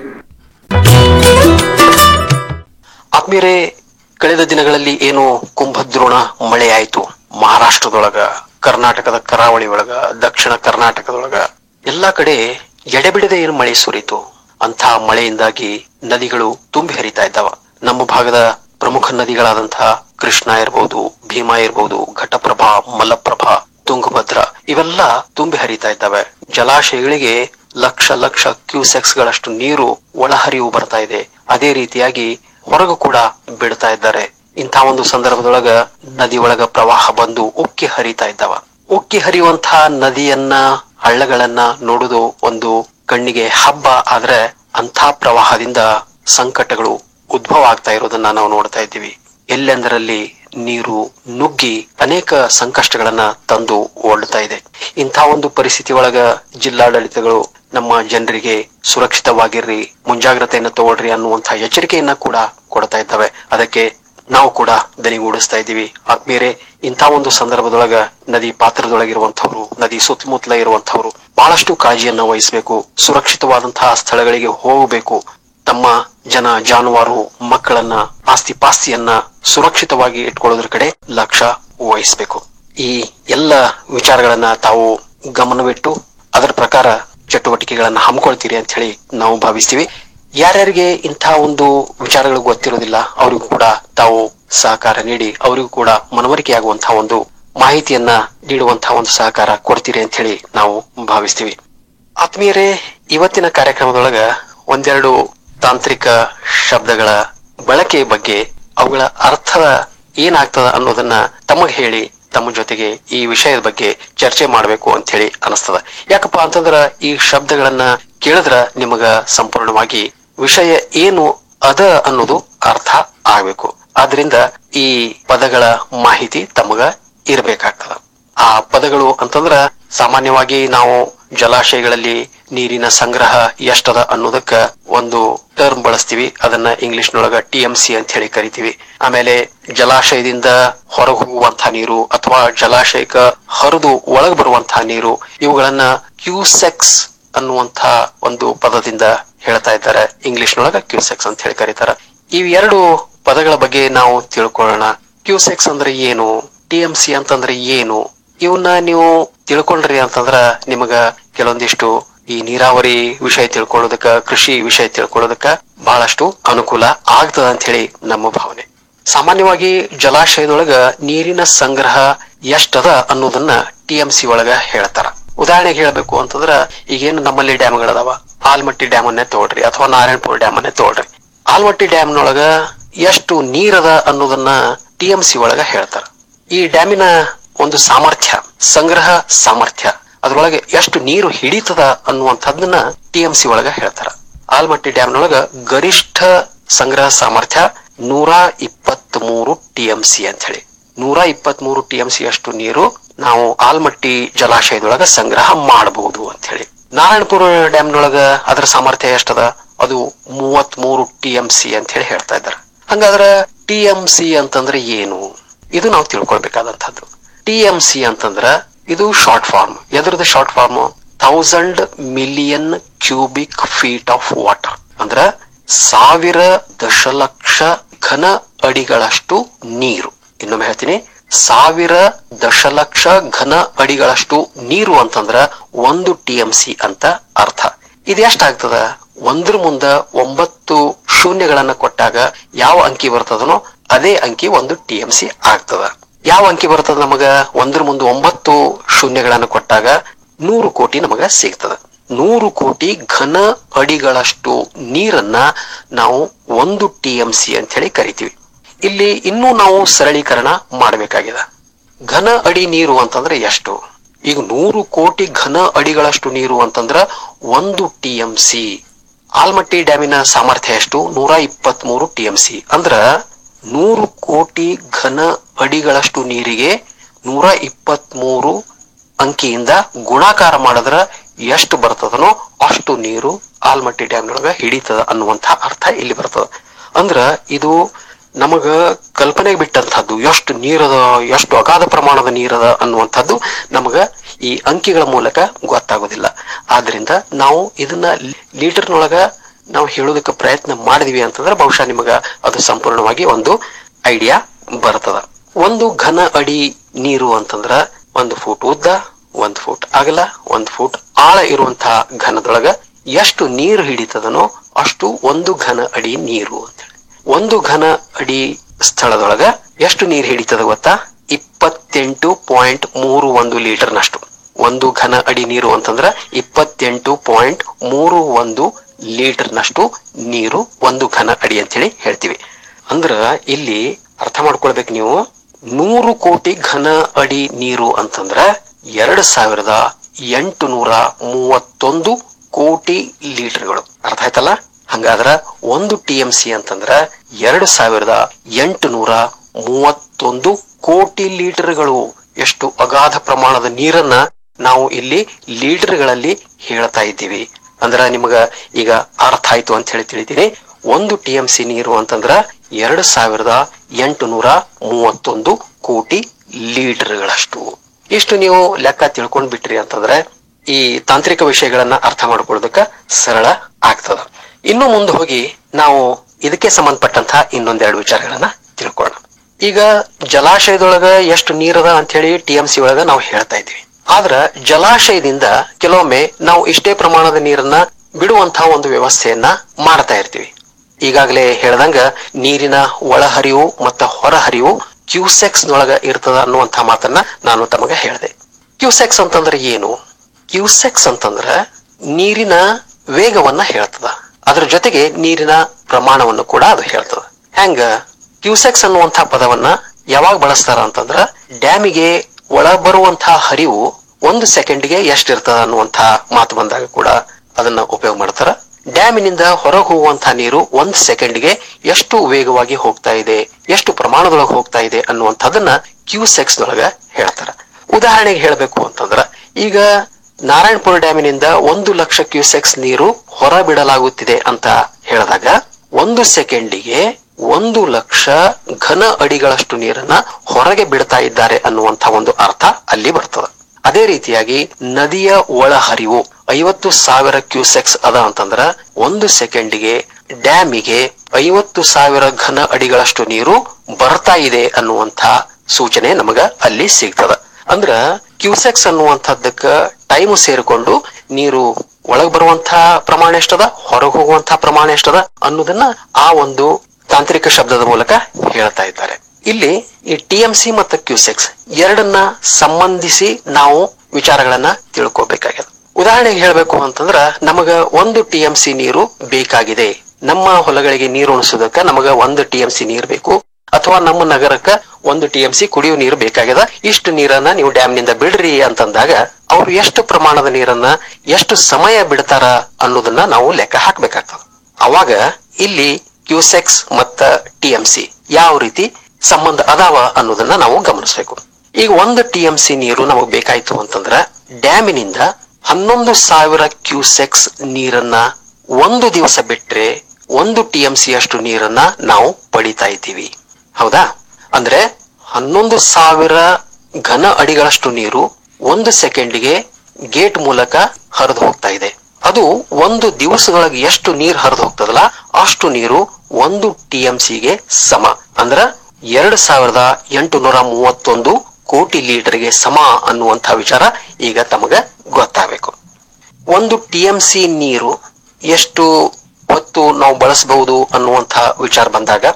ಆತ್ಮೀಯರೇ ಕಳೆದ ದಿನಗಳಲ್ಲಿ ಏನು ಕುಂಭದ್ರೋಣ ಮಳೆಯಾಯಿತು ಮಹಾರಾಷ್ಟ್ರದೊಳಗ ಕರ್ನಾಟಕದ ಕರಾವಳಿ ಒಳಗ ದಕ್ಷಿಣ ಕರ್ನಾಟಕದೊಳಗ ಎಲ್ಲಾ ಕಡೆ ಎಡೆಬಿಡದೆ ಏನು ಮಳೆ ಸುರಿತು ಅಂಥ ಮಳೆಯಿಂದಾಗಿ ನದಿಗಳು ತುಂಬಿ ಹರಿತಾ ಇದ್ದಾವ ನಮ್ಮ ಭಾಗದ ಪ್ರಮುಖ ನದಿಗಳಾದಂತಹ ಕೃಷ್ಣ ಇರಬಹುದು ಭೀಮಾ ಇರಬಹುದು ಘಟಪ್ರಭಾ ಮಲಪ್ರಭಾ ತುಂಗಭದ್ರ ಇವೆಲ್ಲ ತುಂಬಿ ಹರಿತಾ ಇದ್ದಾವೆ ಜಲಾಶಯಗಳಿಗೆ ಲಕ್ಷ ಲಕ್ಷ ಕ್ಯೂಸೆಕ್ಸ್ ಗಳಷ್ಟು ನೀರು ಒಳಹರಿವು ಬರ್ತಾ ಇದೆ ಅದೇ ರೀತಿಯಾಗಿ ಹೊರಗು ಕೂಡ ಬಿಡ್ತಾ ಇದ್ದಾರೆ ಇಂಥ ಒಂದು ಸಂದರ್ಭದೊಳಗ ನದಿ ಒಳಗ ಪ್ರವಾಹ ಬಂದು ಉಕ್ಕಿ ಹರಿತಾ ಇದ್ದಾವ ಉಕ್ಕಿ ಹರಿಯುವಂತಹ ನದಿಯನ್ನ ಹಳ್ಳಗಳನ್ನ ನೋಡುವುದು ಒಂದು ಕಣ್ಣಿಗೆ ಹಬ್ಬ ಆದ್ರೆ ಅಂಥ ಪ್ರವಾಹದಿಂದ ಸಂಕಟಗಳು ಉದ್ಭವ ಆಗ್ತಾ ಇರೋದನ್ನ ನಾವು ನೋಡ್ತಾ ಇದ್ದೀವಿ ಎಲ್ಲೆಂದರಲ್ಲಿ ನೀರು ನುಗ್ಗಿ ಅನೇಕ ಸಂಕಷ್ಟಗಳನ್ನ ತಂದು ಓಡ್ತಾ ಇದೆ ಇಂಥ ಒಂದು ಪರಿಸ್ಥಿತಿ ಒಳಗ ಜಿಲ್ಲಾಡಳಿತಗಳು ನಮ್ಮ ಜನರಿಗೆ ಸುರಕ್ಷಿತವಾಗಿರ್ರಿ ಮುಂಜಾಗ್ರತೆಯನ್ನ ತಗೊಳ್ರಿ ಅನ್ನುವಂತಹ ಎಚ್ಚರಿಕೆಯನ್ನ ಕೂಡ ಕೊಡ್ತಾ ಇದ್ದಾವೆ ಅದಕ್ಕೆ ನಾವು ಕೂಡ ದನಿಗೂಡಿಸ್ತಾ ಇದ್ದೀವಿ ಆತ್ಮೀಯರೇ ಇಂಥ ಒಂದು ಸಂದರ್ಭದೊಳಗ ನದಿ ಪಾತ್ರದೊಳಗಿರುವಂತವ್ರು ನದಿ ಸುತ್ತಮುತ್ತಲ ಇರುವಂತವ್ರು ಬಹಳಷ್ಟು ಕಾಳಜಿಯನ್ನ ವಹಿಸಬೇಕು ಸುರಕ್ಷಿತವಾದಂತಹ ಸ್ಥಳಗಳಿಗೆ ಹೋಗಬೇಕು ತಮ್ಮ ಜನ ಜಾನುವಾರು ಮಕ್ಕಳನ್ನ ಆಸ್ತಿ ಪಾಸ್ತಿಯನ್ನ ಸುರಕ್ಷಿತವಾಗಿ ಇಟ್ಕೊಳ್ಳೋದ್ರ ಕಡೆ ಲಕ್ಷ್ಯ ವಹಿಸಬೇಕು ಈ ಎಲ್ಲ ವಿಚಾರಗಳನ್ನ ತಾವು ಗಮನವಿಟ್ಟು ಅದರ ಪ್ರಕಾರ ಚಟುವಟಿಕೆಗಳನ್ನ ಹಮ್ಮಿಕೊಳ್ತೀರಿ ಅಂತ ಹೇಳಿ ನಾವು ಭಾವಿಸ್ತೀವಿ ಯಾರ್ಯಾರಿಗೆ ಇಂಥ ಒಂದು ವಿಚಾರಗಳು ಗೊತ್ತಿರೋದಿಲ್ಲ ಅವರಿಗೂ ಕೂಡ ತಾವು ಸಹಕಾರ ನೀಡಿ ಅವರಿಗೂ ಕೂಡ ಮನವರಿಕೆಯಾಗುವಂತಹ ಒಂದು ಮಾಹಿತಿಯನ್ನ ನೀಡುವಂತಹ ಒಂದು ಸಹಕಾರ ಕೊಡ್ತೀರಿ ಅಂತ ಹೇಳಿ ನಾವು ಭಾವಿಸ್ತೀವಿ ಆತ್ಮೀಯರೇ ಇವತ್ತಿನ ಕಾರ್ಯಕ್ರಮದೊಳಗ ಒಂದೆರಡು ತಾಂತ್ರಿಕ ಶಬ್ದಗಳ ಬಳಕೆ ಬಗ್ಗೆ ಅವುಗಳ ಅರ್ಥ ಏನಾಗ್ತದ ಅನ್ನೋದನ್ನ ತಮಗ್ ಹೇಳಿ ತಮ್ಮ ಜೊತೆಗೆ ಈ ವಿಷಯದ ಬಗ್ಗೆ ಚರ್ಚೆ ಮಾಡಬೇಕು ಅಂತ ಹೇಳಿ ಅನಿಸ್ತದ ಯಾಕಪ್ಪ ಅಂತಂದ್ರ ಈ ಶಬ್ದಗಳನ್ನ ಕೇಳಿದ್ರ ನಿಮಗ ಸಂಪೂರ್ಣವಾಗಿ ವಿಷಯ ಏನು ಅದ ಅನ್ನೋದು ಅರ್ಥ ಆಗ್ಬೇಕು ಆದ್ರಿಂದ ಈ ಪದಗಳ ಮಾಹಿತಿ ತಮಗ ಇರಬೇಕಾಗ್ತದ ಆ ಪದಗಳು ಅಂತಂದ್ರ ಸಾಮಾನ್ಯವಾಗಿ ನಾವು ಜಲಾಶಯಗಳಲ್ಲಿ ನೀರಿನ ಸಂಗ್ರಹ ಎಷ್ಟದ ಅನ್ನೋದಕ್ಕ ಒಂದು ಟರ್ಮ್ ಬಳಸ್ತೀವಿ ಅದನ್ನ ಇಂಗ್ಲಿಷ್ ನೊಳಗ ಟಿ ಎಂ ಸಿ ಅಂತ ಹೇಳಿ ಕರಿತೀವಿ ಆಮೇಲೆ ಜಲಾಶಯದಿಂದ ಹೊರಗೆ ಹೋಗುವಂತಹ ನೀರು ಅಥವಾ ಜಲಾಶಯಕ್ಕ ಹರಿದು ಒಳಗೆ ಬರುವಂತಹ ನೀರು ಇವುಗಳನ್ನ ಕ್ಯೂಸೆಕ್ಸ್ ಅನ್ನುವಂತ ಒಂದು ಪದದಿಂದ ಹೇಳ್ತಾ ಇದ್ದಾರೆ ಇಂಗ್ಲಿಷ್ ನೊಳಗ ಕ್ಯೂಸೆಕ್ಸ್ ಅಂತ ಹೇಳಿ ಕರೀತಾರ ಇವ್ ಎರಡು ಪದಗಳ ಬಗ್ಗೆ ನಾವು ತಿಳ್ಕೊಳ್ಳೋಣ ಕ್ಯೂಸೆಕ್ಸ್ ಅಂದ್ರೆ ಏನು ಟಿ ಎಂ ಸಿ ಅಂತಂದ್ರೆ ಏನು ಇವನ್ನ ನೀವು ತಿಳ್ಕೊಂಡ್ರಿ ಅಂತಂದ್ರ ನಿಮಗ ಕೆಲವೊಂದಿಷ್ಟು ಈ ನೀರಾವರಿ ವಿಷಯ ತಿಳ್ಕೊಳ್ಳೋದಕ್ಕ ಕೃಷಿ ವಿಷಯ ತಿಳ್ಕೊಳ್ಳೋದಕ್ಕ ಬಹಳಷ್ಟು ಅನುಕೂಲ ಆಗ್ತದ ಅಂತ ಹೇಳಿ ನಮ್ಮ ಭಾವನೆ ಸಾಮಾನ್ಯವಾಗಿ ಜಲಾಶಯದೊಳಗ ನೀರಿನ ಸಂಗ್ರಹ ಎಷ್ಟದ ಅನ್ನೋದನ್ನ ಟಿ ಎಂ ಸಿ ಒಳಗ ಹೇಳ್ತಾರ ಉದಾಹರಣೆಗೆ ಹೇಳ್ಬೇಕು ಅಂತಂದ್ರ ಈಗೇನು ನಮ್ಮಲ್ಲಿ ಡ್ಯಾಮ್ಗಳದಾವ ಆಲ್ಮಟ್ಟಿ ಡ್ಯಾಮ್ ಅನ್ನೇ ತಗೊಳ್ರಿ ಅಥವಾ ನಾರಾಯಣಪುರ ಡ್ಯಾಮ್ ಅನ್ನೇ ತಗೊಳ್ರಿ ಆಲ್ಮಟ್ಟಿ ಡ್ಯಾಮ್ನೊಳಗ ಎಷ್ಟು ನೀರದ ಅನ್ನೋದನ್ನ ಟಿ ಎಂ ಸಿ ಒಳಗ ಹೇಳ್ತಾರ ಈ ಡ್ಯಾಮಿನ ಒಂದು ಸಾಮರ್ಥ್ಯ ಸಂಗ್ರಹ ಸಾಮರ್ಥ್ಯ ಅದ್ರೊಳಗೆ ಎಷ್ಟು ನೀರು ಹಿಡಿತದ ಅನ್ನುವಂಥದ್ದನ್ನ ಟಿ ಎಂ ಸಿ ಒಳಗ ಹೇಳ್ತಾರ ಆಲ್ಮಟ್ಟಿ ಡ್ಯಾಮ್ನೊಳಗ ಗರಿಷ್ಠ ಸಂಗ್ರಹ ಸಾಮರ್ಥ್ಯ ನೂರ ಇಪ್ಪತ್ತ್ ಮೂರು ಟಿ ಎಂ ಸಿ ಅಂತ ಹೇಳಿ ನೂರ ಇಪ್ಪತ್ತ್ ಮೂರು ಟಿ ಎಂ ಸಿ ಅಷ್ಟು ನೀರು ನಾವು ಆಲ್ಮಟ್ಟಿ ಜಲಾಶಯದೊಳಗ ಸಂಗ್ರಹ ಮಾಡಬಹುದು ಅಂತ ಹೇಳಿ ನಾರಾಯಣಪುರ ಡ್ಯಾಮ್ನೊಳಗ ಅದರ ಸಾಮರ್ಥ್ಯ ಎಷ್ಟದ ಅದು ಮೂವತ್ತ್ ಮೂರು ಟಿ ಎಂ ಸಿ ಅಂತ ಹೇಳಿ ಹೇಳ್ತಾ ಇದ್ದಾರೆ ಹಂಗಾದ್ರ ಟಿ ಎಂ ಸಿ ಅಂತಂದ್ರೆ ಏನು ಇದು ನಾವು ತಿಳ್ಕೊಳ್ಬೇಕಾದಂತದ್ದು ಟಿ ಎಂ ಸಿ ಅಂತಂದ್ರ ಇದು ಶಾರ್ಟ್ ಫಾರ್ಮ್ ಎದ್ರದ್ದು short form thousand million cubic feet of water ಅಂದ್ರ ಸಾವಿರ ದಶಲಕ್ಷ ಘನ ಅಡಿಗಳಷ್ಟು ನೀರು ಇನ್ನೊಮ್ಮೆ ಹೇಳ್ತೀನಿ ಸಾವಿರ ದಶಲಕ್ಷ ಘನ ಅಡಿಗಳಷ್ಟು ನೀರು ಅಂತಂದ್ರ ಒಂದು ಟಿ ಎಂ ಸಿ ಅಂತ ಅರ್ಥ ಇದು ಎಷ್ಟಾಗ್ತದ ಒಂದ್ರ ಮುಂದ ಒಂಬತ್ತು ಶೂನ್ಯಗಳನ್ನ ಕೊಟ್ಟಾಗ ಯಾವ ಅಂಕಿ ಬರ್ತದನೋ ಅದೇ ಅಂಕಿ ಒಂದು ಟಿ ಎಂ ಸಿ ಆಗ್ತದ ಯಾವ ಅಂಕಿ ಬರ್ತದ ನಮಗ ಒಂದ್ರ ಮುಂದೆ ಒಂಬತ್ತು ಶೂನ್ಯಗಳನ್ನು ಕೊಟ್ಟಾಗ ನೂರು ಕೋಟಿ ನಮಗ ಸಿಗ್ತದ ನೂರು ಕೋಟಿ ಘನ ಅಡಿಗಳಷ್ಟು ನೀರನ್ನ ನಾವು ಒಂದು ಟಿ ಎಂ ಸಿ ಅಂತ ಹೇಳಿ ಕರಿತೀವಿ ಇಲ್ಲಿ ಇನ್ನೂ ನಾವು ಸರಳೀಕರಣ ಮಾಡಬೇಕಾಗಿದೆ ಘನ ಅಡಿ ನೀರು ಅಂತಂದ್ರೆ ಎಷ್ಟು ಈಗ ನೂರು ಕೋಟಿ ಘನ ಅಡಿಗಳಷ್ಟು ನೀರು ಅಂತಂದ್ರ ಒಂದು ಟಿ ಎಂ ಸಿ ಆಲ್ಮಟ್ಟಿ ಡ್ಯಾಮಿನ ಸಾಮರ್ಥ್ಯ ಎಷ್ಟು ನೂರ ಇಪ್ಪತ್ತ್ ಮೂರು ಟಿ ಎಂ ಸಿ ಅಂದ್ರ ನೂರು ಕೋಟಿ ಘನ ಅಡಿಗಳಷ್ಟು ನೀರಿಗೆ ನೂರ ಇಪ್ಪತ್ತ್ ಮೂರು ಅಂಕಿಯಿಂದ ಗುಣಾಕಾರ ಮಾಡಿದ್ರ ಎಷ್ಟು ಬರ್ತದನೋ ಅಷ್ಟು ನೀರು ಆಲ್ಮಟ್ಟಿ ಡ್ಯಾಮ್ನೊಳಗ ಹಿಡಿತದ ಅನ್ನುವಂತ ಅರ್ಥ ಇಲ್ಲಿ ಬರ್ತದ ಅಂದ್ರ ಇದು ನಮಗ ಕಲ್ಪನೆಗೆ ಬಿಟ್ಟಂತಹದ್ದು ಎಷ್ಟು ನೀರದ ಎಷ್ಟು ಅಗಾಧ ಪ್ರಮಾಣದ ನೀರದ ಅನ್ನುವಂಥದ್ದು ನಮಗ ಈ ಅಂಕಿಗಳ ಮೂಲಕ ಗೊತ್ತಾಗೋದಿಲ್ಲ ಆದ್ರಿಂದ ನಾವು ಇದನ್ನ ಲೀಟರ್ನೊಳಗ ನಾವು ಹೇಳೋದಕ್ಕೆ ಪ್ರಯತ್ನ ಮಾಡಿದ್ವಿ ಅಂತಂದ್ರೆ ಬಹುಶಃ ನಿಮಗ ಅದು ಸಂಪೂರ್ಣವಾಗಿ ಒಂದು ಐಡಿಯಾ ಬರ್ತದ ಒಂದು ಘನ ಅಡಿ ನೀರು ಅಂತಂದ್ರ ಒಂದು ಫೂಟ್ ಉದ್ದ ಒಂದ್ ಫೂಟ್ ಅಗಲ ಒಂದ್ ಫೂಟ್ ಆಳ ಇರುವಂತಹ ಘನದೊಳಗ ಎಷ್ಟು ನೀರು ಹಿಡಿತದನೋ ಅಷ್ಟು ಒಂದು ಘನ ಅಡಿ ನೀರು ಅಂತೇಳಿ ಒಂದು ಘನ ಅಡಿ ಸ್ಥಳದೊಳಗ ಎಷ್ಟು ನೀರು ಹಿಡಿತದ ಗೊತ್ತಾ ಇಪ್ಪತ್ತೆಂಟು ಪಾಯಿಂಟ್ ಮೂರು ಒಂದು ಲೀಟರ್ನಷ್ಟು ಒಂದು ಘನ ಅಡಿ ನೀರು ಅಂತಂದ್ರ ಇಪ್ಪತ್ತೆಂಟು ಪಾಯಿಂಟ್ ಮೂರು ಒಂದು ಲೀಟರ್ನಷ್ಟು ನೀರು ಒಂದು ಘನ ಅಡಿ ಅಂತೇಳಿ ಹೇಳ್ತೀವಿ ಅಂದ್ರ ಇಲ್ಲಿ ಅರ್ಥ ಮಾಡ್ಕೊಳ್ಬೇಕು ನೀವು ನೂರು ಕೋಟಿ ಘನ ಅಡಿ ನೀರು ಅಂತಂದ್ರ ಎರಡ್ ಸಾವಿರದ ಎಂಟು ನೂರ ಮೂವತ್ತೊಂದು ಕೋಟಿ ಲೀಟರ್ಗಳು ಅರ್ಥ ಆಯ್ತಲ್ಲ ಹಂಗಾದ್ರ ಒಂದು ಟಿ ಎಂ ಸಿ ಅಂತಂದ್ರ ಎರಡು ಸಾವಿರದ ಎಂಟು ನೂರ ಮೂವತ್ತೊಂದು ಕೋಟಿ ಲೀಟರ್ಗಳು ಎಷ್ಟು ಅಗಾಧ ಪ್ರಮಾಣದ ನೀರನ್ನ ನಾವು ಇಲ್ಲಿ ಲೀಟರ್ಗಳಲ್ಲಿ ಹೇಳ್ತಾ ಇದ್ದೀವಿ ಅಂದ್ರ ನಿಮಗ ಈಗ ಅರ್ಥ ಆಯ್ತು ಅಂತ ಹೇಳಿ ತಿಳಿತೀನಿ ಒಂದು ಟಿ ಎಂ ಸಿ ನೀರು ಅಂತಂದ್ರ ಎರಡು ಸಾವಿರದ ಎಂಟು ನೂರ ಮೂವತ್ತೊಂದು ಕೋಟಿ ಲೀಟರ್ಗಳಷ್ಟು ಇಷ್ಟು ನೀವು ಲೆಕ್ಕ ತಿಳ್ಕೊಂಡ್ ಬಿಟ್ರಿ ಅಂತಂದ್ರೆ ಈ ತಾಂತ್ರಿಕ ವಿಷಯಗಳನ್ನ ಅರ್ಥ ಮಾಡ್ಕೊಳ್ಳೋದಕ್ಕ ಸರಳ ಆಗ್ತದ ಇನ್ನು ಮುಂದೆ ಹೋಗಿ ನಾವು ಇದಕ್ಕೆ ಸಂಬಂಧಪಟ್ಟಂತಹ ಇನ್ನೊಂದೆರಡು ವಿಚಾರಗಳನ್ನ ತಿಳ್ಕೊಳ್ಳೋಣ ಈಗ ಜಲಾಶಯದೊಳಗ ಎಷ್ಟು ನೀರದ ಅಂತ ಹೇಳಿ ಟಿ ಎಂ ಸಿ ಒಳಗ ನಾವು ಹೇಳ್ತಾ ಇದ್ವಿ ಆದ್ರ ಜಲಾಶಯದಿಂದ ಕೆಲವೊಮ್ಮೆ ನಾವು ಇಷ್ಟೇ ಪ್ರಮಾಣದ ನೀರನ್ನ ಬಿಡುವಂತಹ ಒಂದು ವ್ಯವಸ್ಥೆಯನ್ನ ಮಾಡ್ತಾ ಇರ್ತೀವಿ ಈಗಾಗಲೇ ಹೇಳ್ದಂಗ ನೀರಿನ ಒಳಹರಿವು ಮತ್ತ ಹೊರಹರಿವು ಕ್ಯೂಸೆಕ್ಸ್ ನೊಳಗ ಇರ್ತದ ಅನ್ನುವಂತ ಮಾತನ್ನ ನಾನು ತಮಗೆ ಹೇಳಿದೆ ಕ್ಯೂಸೆಕ್ಸ್ ಅಂತಂದ್ರೆ ಏನು ಕ್ಯೂಸೆಕ್ಸ್ ಅಂತಂದ್ರ ನೀರಿನ ವೇಗವನ್ನ ಹೇಳ್ತದ ಅದ್ರ ಜೊತೆಗೆ ನೀರಿನ ಪ್ರಮಾಣವನ್ನು ಕೂಡ ಅದು ಹೇಳ್ತದ ಹೆಂಗ ಕ್ಯೂಸೆಕ್ಸ್ ಅನ್ನುವಂತಹ ಪದವನ್ನ ಯಾವಾಗ ಬಳಸ್ತಾರ ಅಂತಂದ್ರ ಡ್ಯಾಮಿಗೆ ಒಳ ಬರುವಂತಹ ಹರಿವು ಒಂದು ಸೆಕೆಂಡ್ಗೆ ಎಷ್ಟಿರ್ತದ ಅನ್ನುವಂತಹ ಮಾತು ಬಂದಾಗ ಕೂಡ ಅದನ್ನ ಉಪಯೋಗ ಮಾಡ್ತಾರ ಡ್ಯಾಮಿನಿಂದ ಹೊರಗೆ ಹೋಗುವಂತಹ ನೀರು ಒಂದ್ ಸೆಕೆಂಡ್ಗೆ ಎಷ್ಟು ವೇಗವಾಗಿ ಹೋಗ್ತಾ ಇದೆ ಎಷ್ಟು ಪ್ರಮಾಣದೊಳಗೆ ಹೋಗ್ತಾ ಇದೆ ಅನ್ನುವಂಥದ್ದನ್ನ ಕ್ಯೂಸೆಕ್ಸ್ ದೊಳಗ ಹೇಳ್ತಾರ ಉದಾಹರಣೆಗೆ ಹೇಳ್ಬೇಕು ಅಂತಂದ್ರ ಈಗ ನಾರಾಯಣಪುರ ಡ್ಯಾಮಿನಿಂದ ಒಂದು ಲಕ್ಷ ಕ್ಯೂಸೆಕ್ಸ್ ನೀರು ಹೊರ ಬಿಡಲಾಗುತ್ತಿದೆ ಅಂತ ಹೇಳಿದಾಗ ಒಂದು ಸೆಕೆಂಡಿಗೆ ಒಂದು ಲಕ್ಷ ಘನ ಅಡಿಗಳಷ್ಟು ನೀರನ್ನ ಹೊರಗೆ ಬಿಡ್ತಾ ಇದ್ದಾರೆ ಅನ್ನುವಂತ ಒಂದು ಅರ್ಥ ಅಲ್ಲಿ ಬರ್ತದ ಅದೇ ರೀತಿಯಾಗಿ ನದಿಯ ಒಳಹರಿವು ಐವತ್ತು ಸಾವಿರ ಕ್ಯೂಸೆಕ್ಸ್ ಅದ ಅಂತಂದ್ರ ಒಂದು ಸೆಕೆಂಡಿಗೆ ಡ್ಯಾಮಿಗೆ ಐವತ್ತು ಸಾವಿರ ಘನ ಅಡಿಗಳಷ್ಟು ನೀರು ಬರ್ತಾ ಇದೆ ಅನ್ನುವಂತ ಸೂಚನೆ ನಮಗ ಅಲ್ಲಿ ಸಿಗ್ತದ ಅಂದ್ರ ಕ್ಯೂಸೆಕ್ಸ್ ಅನ್ನುವಂಥದ್ದಕ್ಕ ಟೈಮ್ ಸೇರಿಕೊಂಡು ನೀರು ಒಳಗ್ ಬರುವಂತಹ ಪ್ರಮಾಣ ಎಷ್ಟದ ಹೊರಗೆ ಹೋಗುವಂತಹ ಪ್ರಮಾಣ ಎಷ್ಟದ ಅನ್ನೋದನ್ನ ಆ ಒಂದು ತಾಂತ್ರಿಕ ಶಬ್ದದ ಮೂಲಕ ಹೇಳ್ತಾ ಇದ್ದಾರೆ ಇಲ್ಲಿ ಈ ಟಿ ಎಂ ಸಿ ಮತ್ತು ಕ್ಯೂಸೆಕ್ಸ್ ಎರಡನ್ನ ಸಂಬಂಧಿಸಿ ನಾವು ವಿಚಾರಗಳನ್ನ ತಿಳ್ಕೊಬೇಕಾಗಿದೆ ಉದಾಹರಣೆಗೆ ಹೇಳ್ಬೇಕು ಅಂತಂದ್ರ ನಮಗ ಒಂದು ಟಿ ಎಂ ಸಿ ನೀರು ಬೇಕಾಗಿದೆ ನಮ್ಮ ಹೊಲಗಳಿಗೆ ನೀರು ಉಣಿಸೋದಕ್ಕ ನಮಗ ಒಂದು ಟಿ ಎಂ ಸಿ ನೀರು ಬೇಕು ಅಥವಾ ನಮ್ಮ ನಗರಕ್ಕ ಒಂದು ಟಿ ಎಂ ಸಿ ಕುಡಿಯುವ ನೀರು ಬೇಕಾಗ್ಯದ ಇಷ್ಟು ನೀರನ್ನ ನೀವು ಡ್ಯಾಮ್ ನಿಂದ ಬಿಡ್ರಿ ಅಂತಂದಾಗ ಅವ್ರು ಎಷ್ಟು ಪ್ರಮಾಣದ ನೀರನ್ನ ಎಷ್ಟು ಸಮಯ ಬಿಡ್ತಾರ ಅನ್ನೋದನ್ನ ನಾವು ಲೆಕ್ಕ ಹಾಕ್ಬೇಕಾಗ್ತದ ಅವಾಗ ಇಲ್ಲಿ ಕ್ಯೂಸೆಕ್ಸ್ ಮತ್ತ ಟಿ ಎಂ ಸಿ ಯಾವ ರೀತಿ ಸಂಬಂಧ ಅದಾವ ಅನ್ನೋದನ್ನ ನಾವು ಗಮನಿಸಬೇಕು ಈಗ ಒಂದು ಟಿ ಎಂ ಸಿ ನೀರು ನಮಗ್ ಬೇಕಾಯ್ತು ಅಂತಂದ್ರ ಡ್ಯಾಮಿನಿಂದ ಹನ್ನೊಂದು ಸಾವಿರ ಕ್ಯೂಸೆಕ್ಸ್ ನೀರನ್ನ ಒಂದು ದಿವಸ ಬಿಟ್ರೆ ಒಂದು ಟಿ ಎಂ ಸಿ ಅಷ್ಟು ನೀರನ್ನ ನಾವು ಪಡಿತಾ ಇದ್ದೀವಿ ಹೌದಾ ಅಂದ್ರೆ ಹನ್ನೊಂದು ಸಾವಿರ ಘನ ಅಡಿಗಳಷ್ಟು ನೀರು ಒಂದು ಸೆಕೆಂಡ್ಗೆ ಗೇಟ್ ಮೂಲಕ ಹರಿದು ಹೋಗ್ತಾ ಇದೆ ಅದು ಒಂದು ದಿವಸದೊಳಗೆ ಎಷ್ಟು ನೀರು ಹರಿದು ಹೋಗ್ತದಲ್ಲ ಅಷ್ಟು ನೀರು ಒಂದು ಟಿ ಎಂ ಸಿಗೆ ಸಮ ಅಂದ್ರ ಎರಡ್ ಸಾವಿರದ ಎಂಟು ನೂರ ಮೂವತ್ತೊಂದು ಕೋಟಿ ಲೀಟರ್ಗೆ ಸಮ ಅನ್ನುವಂತ ವಿಚಾರ ಈಗ ತಮಗ ಗೊತ್ತಾಗಬೇಕು ಒಂದು ಟಿ ಎಂ ಸಿ ನೀರು ಎಷ್ಟು ಹೊತ್ತು ನಾವು ಬಳಸಬಹುದು ಅನ್ನುವಂತ ವಿಚಾರ ಬಂದಾಗ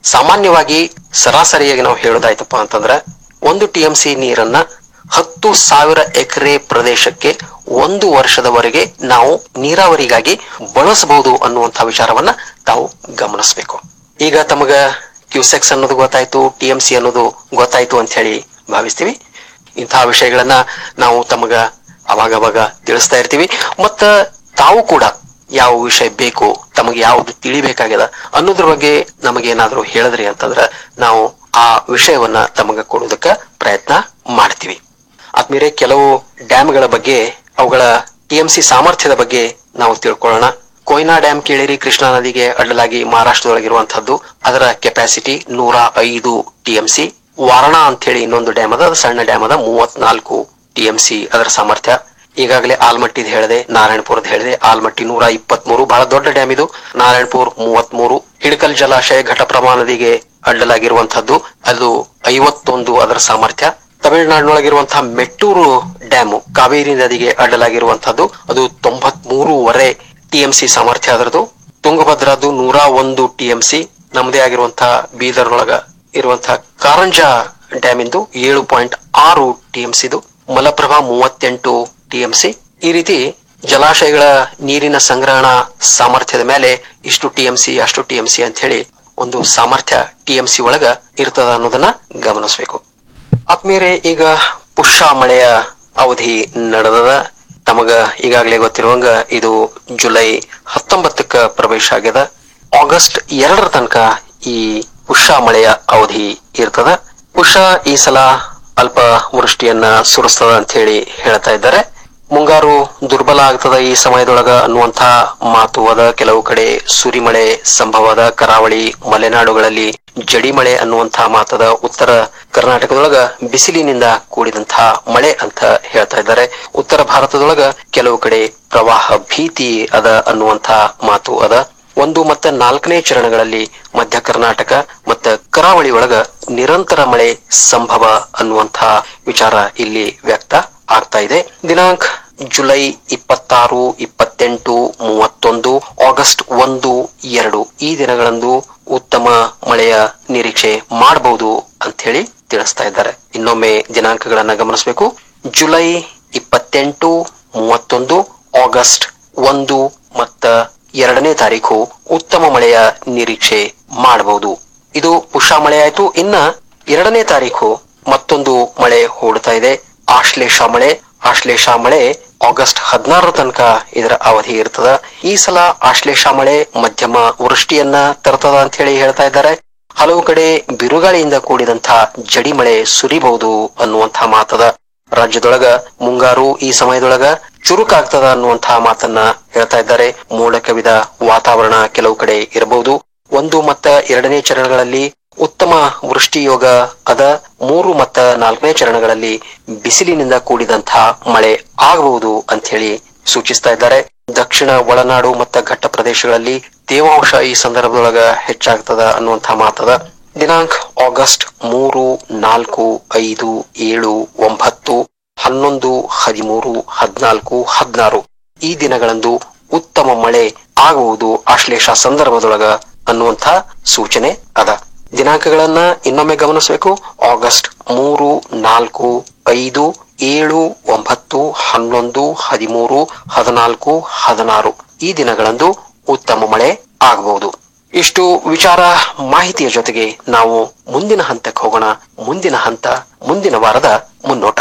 ಸಾಮಾನ್ಯವಾಗಿ ಸರಾಸರಿಯಾಗಿ ನಾವು ಹೇಳೋದಾಯ್ತಪ್ಪ ಅಂತಂದ್ರ ಒಂದು ಟಿಎಂಸಿ ನೀರನ್ನ ಹತ್ತು ಸಾವಿರ ಎಕರೆ ಪ್ರದೇಶಕ್ಕೆ ಒಂದು ವರ್ಷದವರೆಗೆ ನಾವು ನೀರಾವರಿಗಾಗಿ ಬಳಸಬಹುದು ಅನ್ನುವಂಥ ವಿಚಾರವನ್ನ ತಾವು ಗಮನಿಸಬೇಕು ಈಗ ತಮಗ ಕ್ಯೂಸೆಕ್ಸ್ ಅನ್ನೋದು ಗೊತ್ತಾಯ್ತು ಟಿಎಂಸಿ ಅನ್ನೋದು ಗೊತ್ತಾಯ್ತು ಅಂತ ಹೇಳಿ ಭಾವಿಸ್ತೀವಿ ಇಂತಹ ವಿಷಯಗಳನ್ನ ನಾವು ತಮಗ ಅವಾಗ ಅವಾಗ ತಿಳಿಸ್ತಾ ಇರ್ತೀವಿ ಮತ್ತ ತಾವು ಕೂಡ ಯಾವ ವಿಷಯ ಬೇಕು ತಮಗೆ ಯಾವ್ದು ತಿಳಿಬೇಕಾಗ್ಯದ ಅನ್ನೋದ್ರ ಬಗ್ಗೆ ನಮಗೇನಾದ್ರೂ ಹೇಳಿದ್ರಿ ಅಂತಂದ್ರ ನಾವು ಆ ವಿಷಯವನ್ನ ತಮಗ ಕೊಡೋದಕ್ಕ ಪ್ರಯತ್ನ ಮಾಡ್ತೀವಿ ಆದ್ಮೇಲೆ ಕೆಲವು ಡ್ಯಾಮ್ಗಳ ಬಗ್ಗೆ ಅವುಗಳ ಟಿಎಂಸಿ ಸಾಮರ್ಥ್ಯದ ಬಗ್ಗೆ ನಾವು ತಿಳ್ಕೊಳ್ಳೋಣ ಕೊಯ್ನಾ ಡ್ಯಾಮ್ ಕೇಳಿರಿ ಕೃಷ್ಣಾ ನದಿಗೆ ಅಡ್ಡಲಾಗಿ ಮಹಾರಾಷ್ಟ್ರದೊಳಗಿರುವಂತಹದ್ದು ಅದರ ಕೆಪಾಸಿಟಿ ನೂರ ಐದು ಟಿಎಂಸಿ ವಾರಣಾ ಅಂತ ಹೇಳಿ ಇನ್ನೊಂದು ಡ್ಯಾಮ್ ಅದ ಅದು ಸಣ್ಣ ಡ್ಯಾಮ್ ಅದ ಮೂವತ್ನಾಲ್ಕು ಟಿಎಂಸಿ ಅದರ ಸಾಮರ್ಥ್ಯ ಈಗಾಗಲೇ ಆಲ್ಮಟ್ಟಿದ್ ಹೇಳಿದೆ ನಾರಾಯಣಪುರದ ಹೇಳಿದೆ ಆಲ್ಮಟ್ಟಿ ನೂರ ಇಪ್ಪತ್ಮೂರು ಬಹಳ ದೊಡ್ಡ ಡ್ಯಾಮ್ ಇದು ನಾರಾಯಣಪುರ್ ಮೂವತ್ಮೂರು ಹಿಡಕಲ್ ಜಲಾಶಯ ಘಟಪ್ರಭಾ ನದಿಗೆ ಅಡ್ಡಲಾಗಿರುವಂತಹದ್ದು ಅದು ಐವತ್ತೊಂದು ಅದರ ಸಾಮರ್ಥ್ಯ ತಮಿಳುನಾಡಿನೊಳಗಿರುವಂತಹ ಮೆಟ್ಟೂರು ಡ್ಯಾಮ್ ಕಾವೇರಿ ನದಿಗೆ ಅಡ್ಡಲಾಗಿರುವಂತಹದ್ದು ಅದು ತೊಂಬತ್ಮೂರುವರೆ ಟಿಎಂಸಿ ಸಾಮರ್ಥ್ಯ ಅದರದು ತುಂಗಭದ್ರದ್ದು ನೂರ ಒಂದು ಟಿಎಂಸಿ ನಮ್ಮದೇ ಆಗಿರುವಂತಹ ಬೀದರ್ನೊಳಗ ಇರುವಂತಹ ಕಾರಂಜಾ ಡ್ಯಾಮ್ ಇಂದು ಏಳು ಪಾಯಿಂಟ್ ಆರು ಟಿಎಂಸಿದು ಮಲಪ್ರಭಾ ಮೂವತ್ತೆಂಟು ಟಿಎಂಸಿ ಈ ರೀತಿ ಜಲಾಶಯಗಳ ನೀರಿನ ಸಂಗ್ರಹಣಾ ಸಾಮರ್ಥ್ಯದ ಮೇಲೆ ಇಷ್ಟು ಟಿಎಂಸಿ ಅಷ್ಟು ಟಿಎಂಸಿ ಅಂತ ಹೇಳಿ ಒಂದು ಸಾಮರ್ಥ್ಯ ಟಿಎಂಸಿ ಒಳಗ ಇರ್ತದ ಅನ್ನೋದನ್ನ ಗಮನಿಸಬೇಕು ಆತ್ಮೀಯರೇ ಈಗ ಪುಷ್ಯ ಮಳೆಯ ಅವಧಿ ನಡೆದದ ತಮಗ ಈಗಾಗಲೇ ಗೊತ್ತಿರುವಂಗ ಇದು ಜುಲೈ ಹತ್ತೊಂಬತ್ತಕ್ಕ ಪ್ರವೇಶ ಆಗ್ಯದ ಆಗಸ್ಟ್ ಎರಡರ ತನಕ ಈ ಪುಷ್ಯ ಮಳೆಯ ಅವಧಿ ಇರ್ತದ ಪುಷ್ಯ ಈ ಸಲ ಅಲ್ಪ ವೃಷ್ಟಿಯನ್ನ ಸುರಿಸ್ತದ ಅಂತ ಹೇಳಿ ಹೇಳ್ತಾ ಇದ್ದಾರೆ ಮುಂಗಾರು ದುರ್ಬಲ ಆಗ್ತದ ಈ ಸಮಯದೊಳಗ ಅನ್ನುವಂತ ಮಾತು ಅದ ಕೆಲವು ಕಡೆ ಸುರಿಮಳೆ ಸಂಭವದ ಕರಾವಳಿ ಮಲೆನಾಡುಗಳಲ್ಲಿ ಜಡಿಮಳೆ ಅನ್ನುವಂತ ಮಾತದ ಉತ್ತರ ಕರ್ನಾಟಕದೊಳಗ ಬಿಸಿಲಿನಿಂದ ಕೂಡಿದಂತಹ ಮಳೆ ಅಂತ ಹೇಳ್ತಾ ಇದ್ದಾರೆ ಉತ್ತರ ಭಾರತದೊಳಗ ಕೆಲವು ಕಡೆ ಪ್ರವಾಹ ಭೀತಿ ಅದ ಅನ್ನುವಂತ ಮಾತು ಅದ ಒಂದು ಮತ್ತೆ ನಾಲ್ಕನೇ ಚರಣಗಳಲ್ಲಿ ಮಧ್ಯ ಕರ್ನಾಟಕ ಮತ್ತು ಕರಾವಳಿ ಒಳಗ ನಿರಂತರ ಮಳೆ ಸಂಭವ ಅನ್ನುವಂತ ವಿಚಾರ ಇಲ್ಲಿ ವ್ಯಕ್ತ ಆಗ್ತಾ ಇದೆ ದಿನಾಂಕ ಜುಲೈ ಇಪ್ಪತ್ತಾರು ಇಪ್ಪತ್ತೆಂಟು ಮೂವತ್ತೊಂದು ಆಗಸ್ಟ್ ಒಂದು ಎರಡು ಈ ದಿನಗಳಂದು ಉತ್ತಮ ಮಳೆಯ ನಿರೀಕ್ಷೆ ಮಾಡಬಹುದು ಅಂತ ಹೇಳಿ ತಿಳಿಸ್ತಾ ಇದ್ದಾರೆ ಇನ್ನೊಮ್ಮೆ ದಿನಾಂಕಗಳನ್ನ ಗಮನಿಸಬೇಕು ಜುಲೈ ಇಪ್ಪತ್ತೆಂಟು ಮೂವತ್ತೊಂದು ಆಗಸ್ಟ್ ಒಂದು ಮತ್ತ ಎರಡನೇ ತಾರೀಕು ಉತ್ತಮ ಮಳೆಯ ನಿರೀಕ್ಷೆ ಮಾಡಬಹುದು ಇದು ಉಷಾ ಮಳೆ ಆಯ್ತು ಇನ್ನ ಎರಡನೇ ತಾರೀಕು ಮತ್ತೊಂದು ಮಳೆ ಹೂಡ್ತಾ ಇದೆ ಆಶ್ಲೇಷ ಮಳೆ ಆಶ್ಲೇಷ ಮಳೆ ಆಗಸ್ಟ್ ಹದಿನಾರರ ತನಕ ಇದರ ಅವಧಿ ಇರ್ತದ ಈ ಸಲ ಆಶ್ಲೇಷ ಮಳೆ ಮಧ್ಯಮ ವೃಷ್ಟಿಯನ್ನ ತರ್ತದ ಅಂತ ಹೇಳಿ ಹೇಳ್ತಾ ಇದ್ದಾರೆ ಹಲವು ಕಡೆ ಬಿರುಗಾಳಿಯಿಂದ ಕೂಡಿದಂತ ಜಡಿ ಮಳೆ ಸುರಿಬಹುದು ಅನ್ನುವಂತ ಮಾತದ ರಾಜ್ಯದೊಳಗ ಮುಂಗಾರು ಈ ಸಮಯದೊಳಗ ಚುರುಕಾಗ್ತದ ಅನ್ನುವಂತಹ ಮಾತನ್ನ ಹೇಳ್ತಾ ಇದ್ದಾರೆ ಮೋಡ ಕವಿದ ವಾತಾವರಣ ಕೆಲವು ಕಡೆ ಇರಬಹುದು ಒಂದು ಮತ್ತ ಎರಡನೇ ಚರಣಗಳಲ್ಲಿ ಉತ್ತಮ ವೃಷ್ಟಿ ಯೋಗ ಅದ ಮೂರು ಮತ್ತ ನಾಲ್ಕನೇ ಚರಣಗಳಲ್ಲಿ ಬಿಸಿಲಿನಿಂದ ಕೂಡಿದಂತಹ ಮಳೆ ಆಗಬಹುದು ಅಂತ ಹೇಳಿ ಸೂಚಿಸ್ತಾ ಇದ್ದಾರೆ ದಕ್ಷಿಣ ಒಳನಾಡು ಮತ್ತು ಘಟ್ಟ ಪ್ರದೇಶಗಳಲ್ಲಿ ತೇವಾಂಶ ಈ ಸಂದರ್ಭದೊಳಗ ಹೆಚ್ಚಾಗ್ತದ ಅನ್ನುವಂತಹ ಮಾತದ ದಿನಾಂಕ ಆಗಸ್ಟ್ ಮೂರು ನಾಲ್ಕು ಐದು ಏಳು ಒಂಬತ್ತು ಹನ್ನೊಂದು ಹದಿಮೂರು ಹದಿನಾಲ್ಕು ಹದಿನಾರು ಈ ದಿನಗಳಂದು ಉತ್ತಮ ಮಳೆ ಆಗುವುದು ಆಶ್ಲೇಷ ಸಂದರ್ಭದೊಳಗ ಅನ್ನುವಂಥ ಸೂಚನೆ ಅದ ದಿನಾಂಕಗಳನ್ನ ಇನ್ನೊಮ್ಮೆ ಗಮನಿಸಬೇಕು ಆಗಸ್ಟ್ ಮೂರು ನಾಲ್ಕು ಐದು ಏಳು ಒಂಬತ್ತು ಹನ್ನೊಂದು ಹದಿಮೂರು ಹದಿನಾಲ್ಕು ಹದಿನಾರು ಈ ದಿನಗಳಂದು ಉತ್ತಮ ಮಳೆ ಆಗಬಹುದು ಇಷ್ಟು ವಿಚಾರ ಮಾಹಿತಿಯ ಜೊತೆಗೆ ನಾವು ಮುಂದಿನ ಹಂತಕ್ಕೆ ಹೋಗೋಣ ಮುಂದಿನ ಹಂತ ಮುಂದಿನ ವಾರದ ಮುನ್ನೋಟ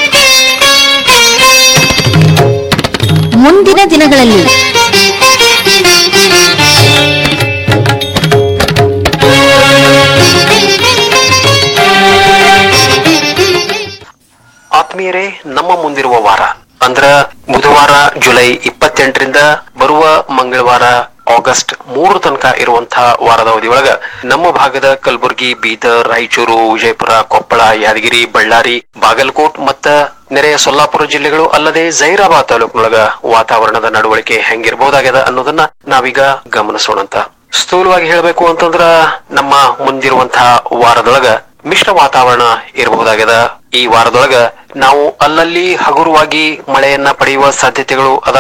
ಮುಂದಿನ ದಿನಗಳಲ್ಲಿ ಆತ್ಮೀಯರೇ ನಮ್ಮ ಮುಂದಿರುವ ವಾರ ಅಂದ್ರ ಬುಧವಾರ ಜುಲೈ ಇಪ್ಪತ್ತೆಂಟರಿಂದ ಬರುವ ಮಂಗಳವಾರ ಆಗಸ್ಟ್ ಮೂರು ತನಕ ಇರುವಂತಹ ವಾರದ ಅವಧಿಯೊಳಗ ನಮ್ಮ ಭಾಗದ ಕಲಬುರಗಿ ಬೀದರ್ ರಾಯಚೂರು ವಿಜಯಪುರ ಕೊಪ್ಪಳ ಯಾದಗಿರಿ ಬಳ್ಳಾರಿ ಬಾಗಲಕೋಟ್ ಮತ್ತ ನೆರೆಯ ಸೊಲ್ಲಾಪುರ ಜಿಲ್ಲೆಗಳು ಅಲ್ಲದೆ ಜೈರಾಬಾದ್ ತಾಲೂಕಿನೊಳಗ ವಾತಾವರಣದ ನಡವಳಿಕೆ ಹೆಂಗಿರಬಹುದಾಗ್ಯದ ಅನ್ನೋದನ್ನ ನಾವೀಗ ಗಮನಿಸೋಣಂತ ಸ್ಥೂಲವಾಗಿ ಹೇಳಬೇಕು ಅಂತಂದ್ರ ನಮ್ಮ ಮುಂದಿರುವಂತಹ ವಾರದೊಳಗ ಮಿಶ್ರ ವಾತಾವರಣ ಇರಬಹುದಾಗ್ಯದ ಈ ವಾರದೊಳಗ ನಾವು ಅಲ್ಲಲ್ಲಿ ಹಗುರವಾಗಿ ಮಳೆಯನ್ನ ಪಡೆಯುವ ಸಾಧ್ಯತೆಗಳು ಅದಾವ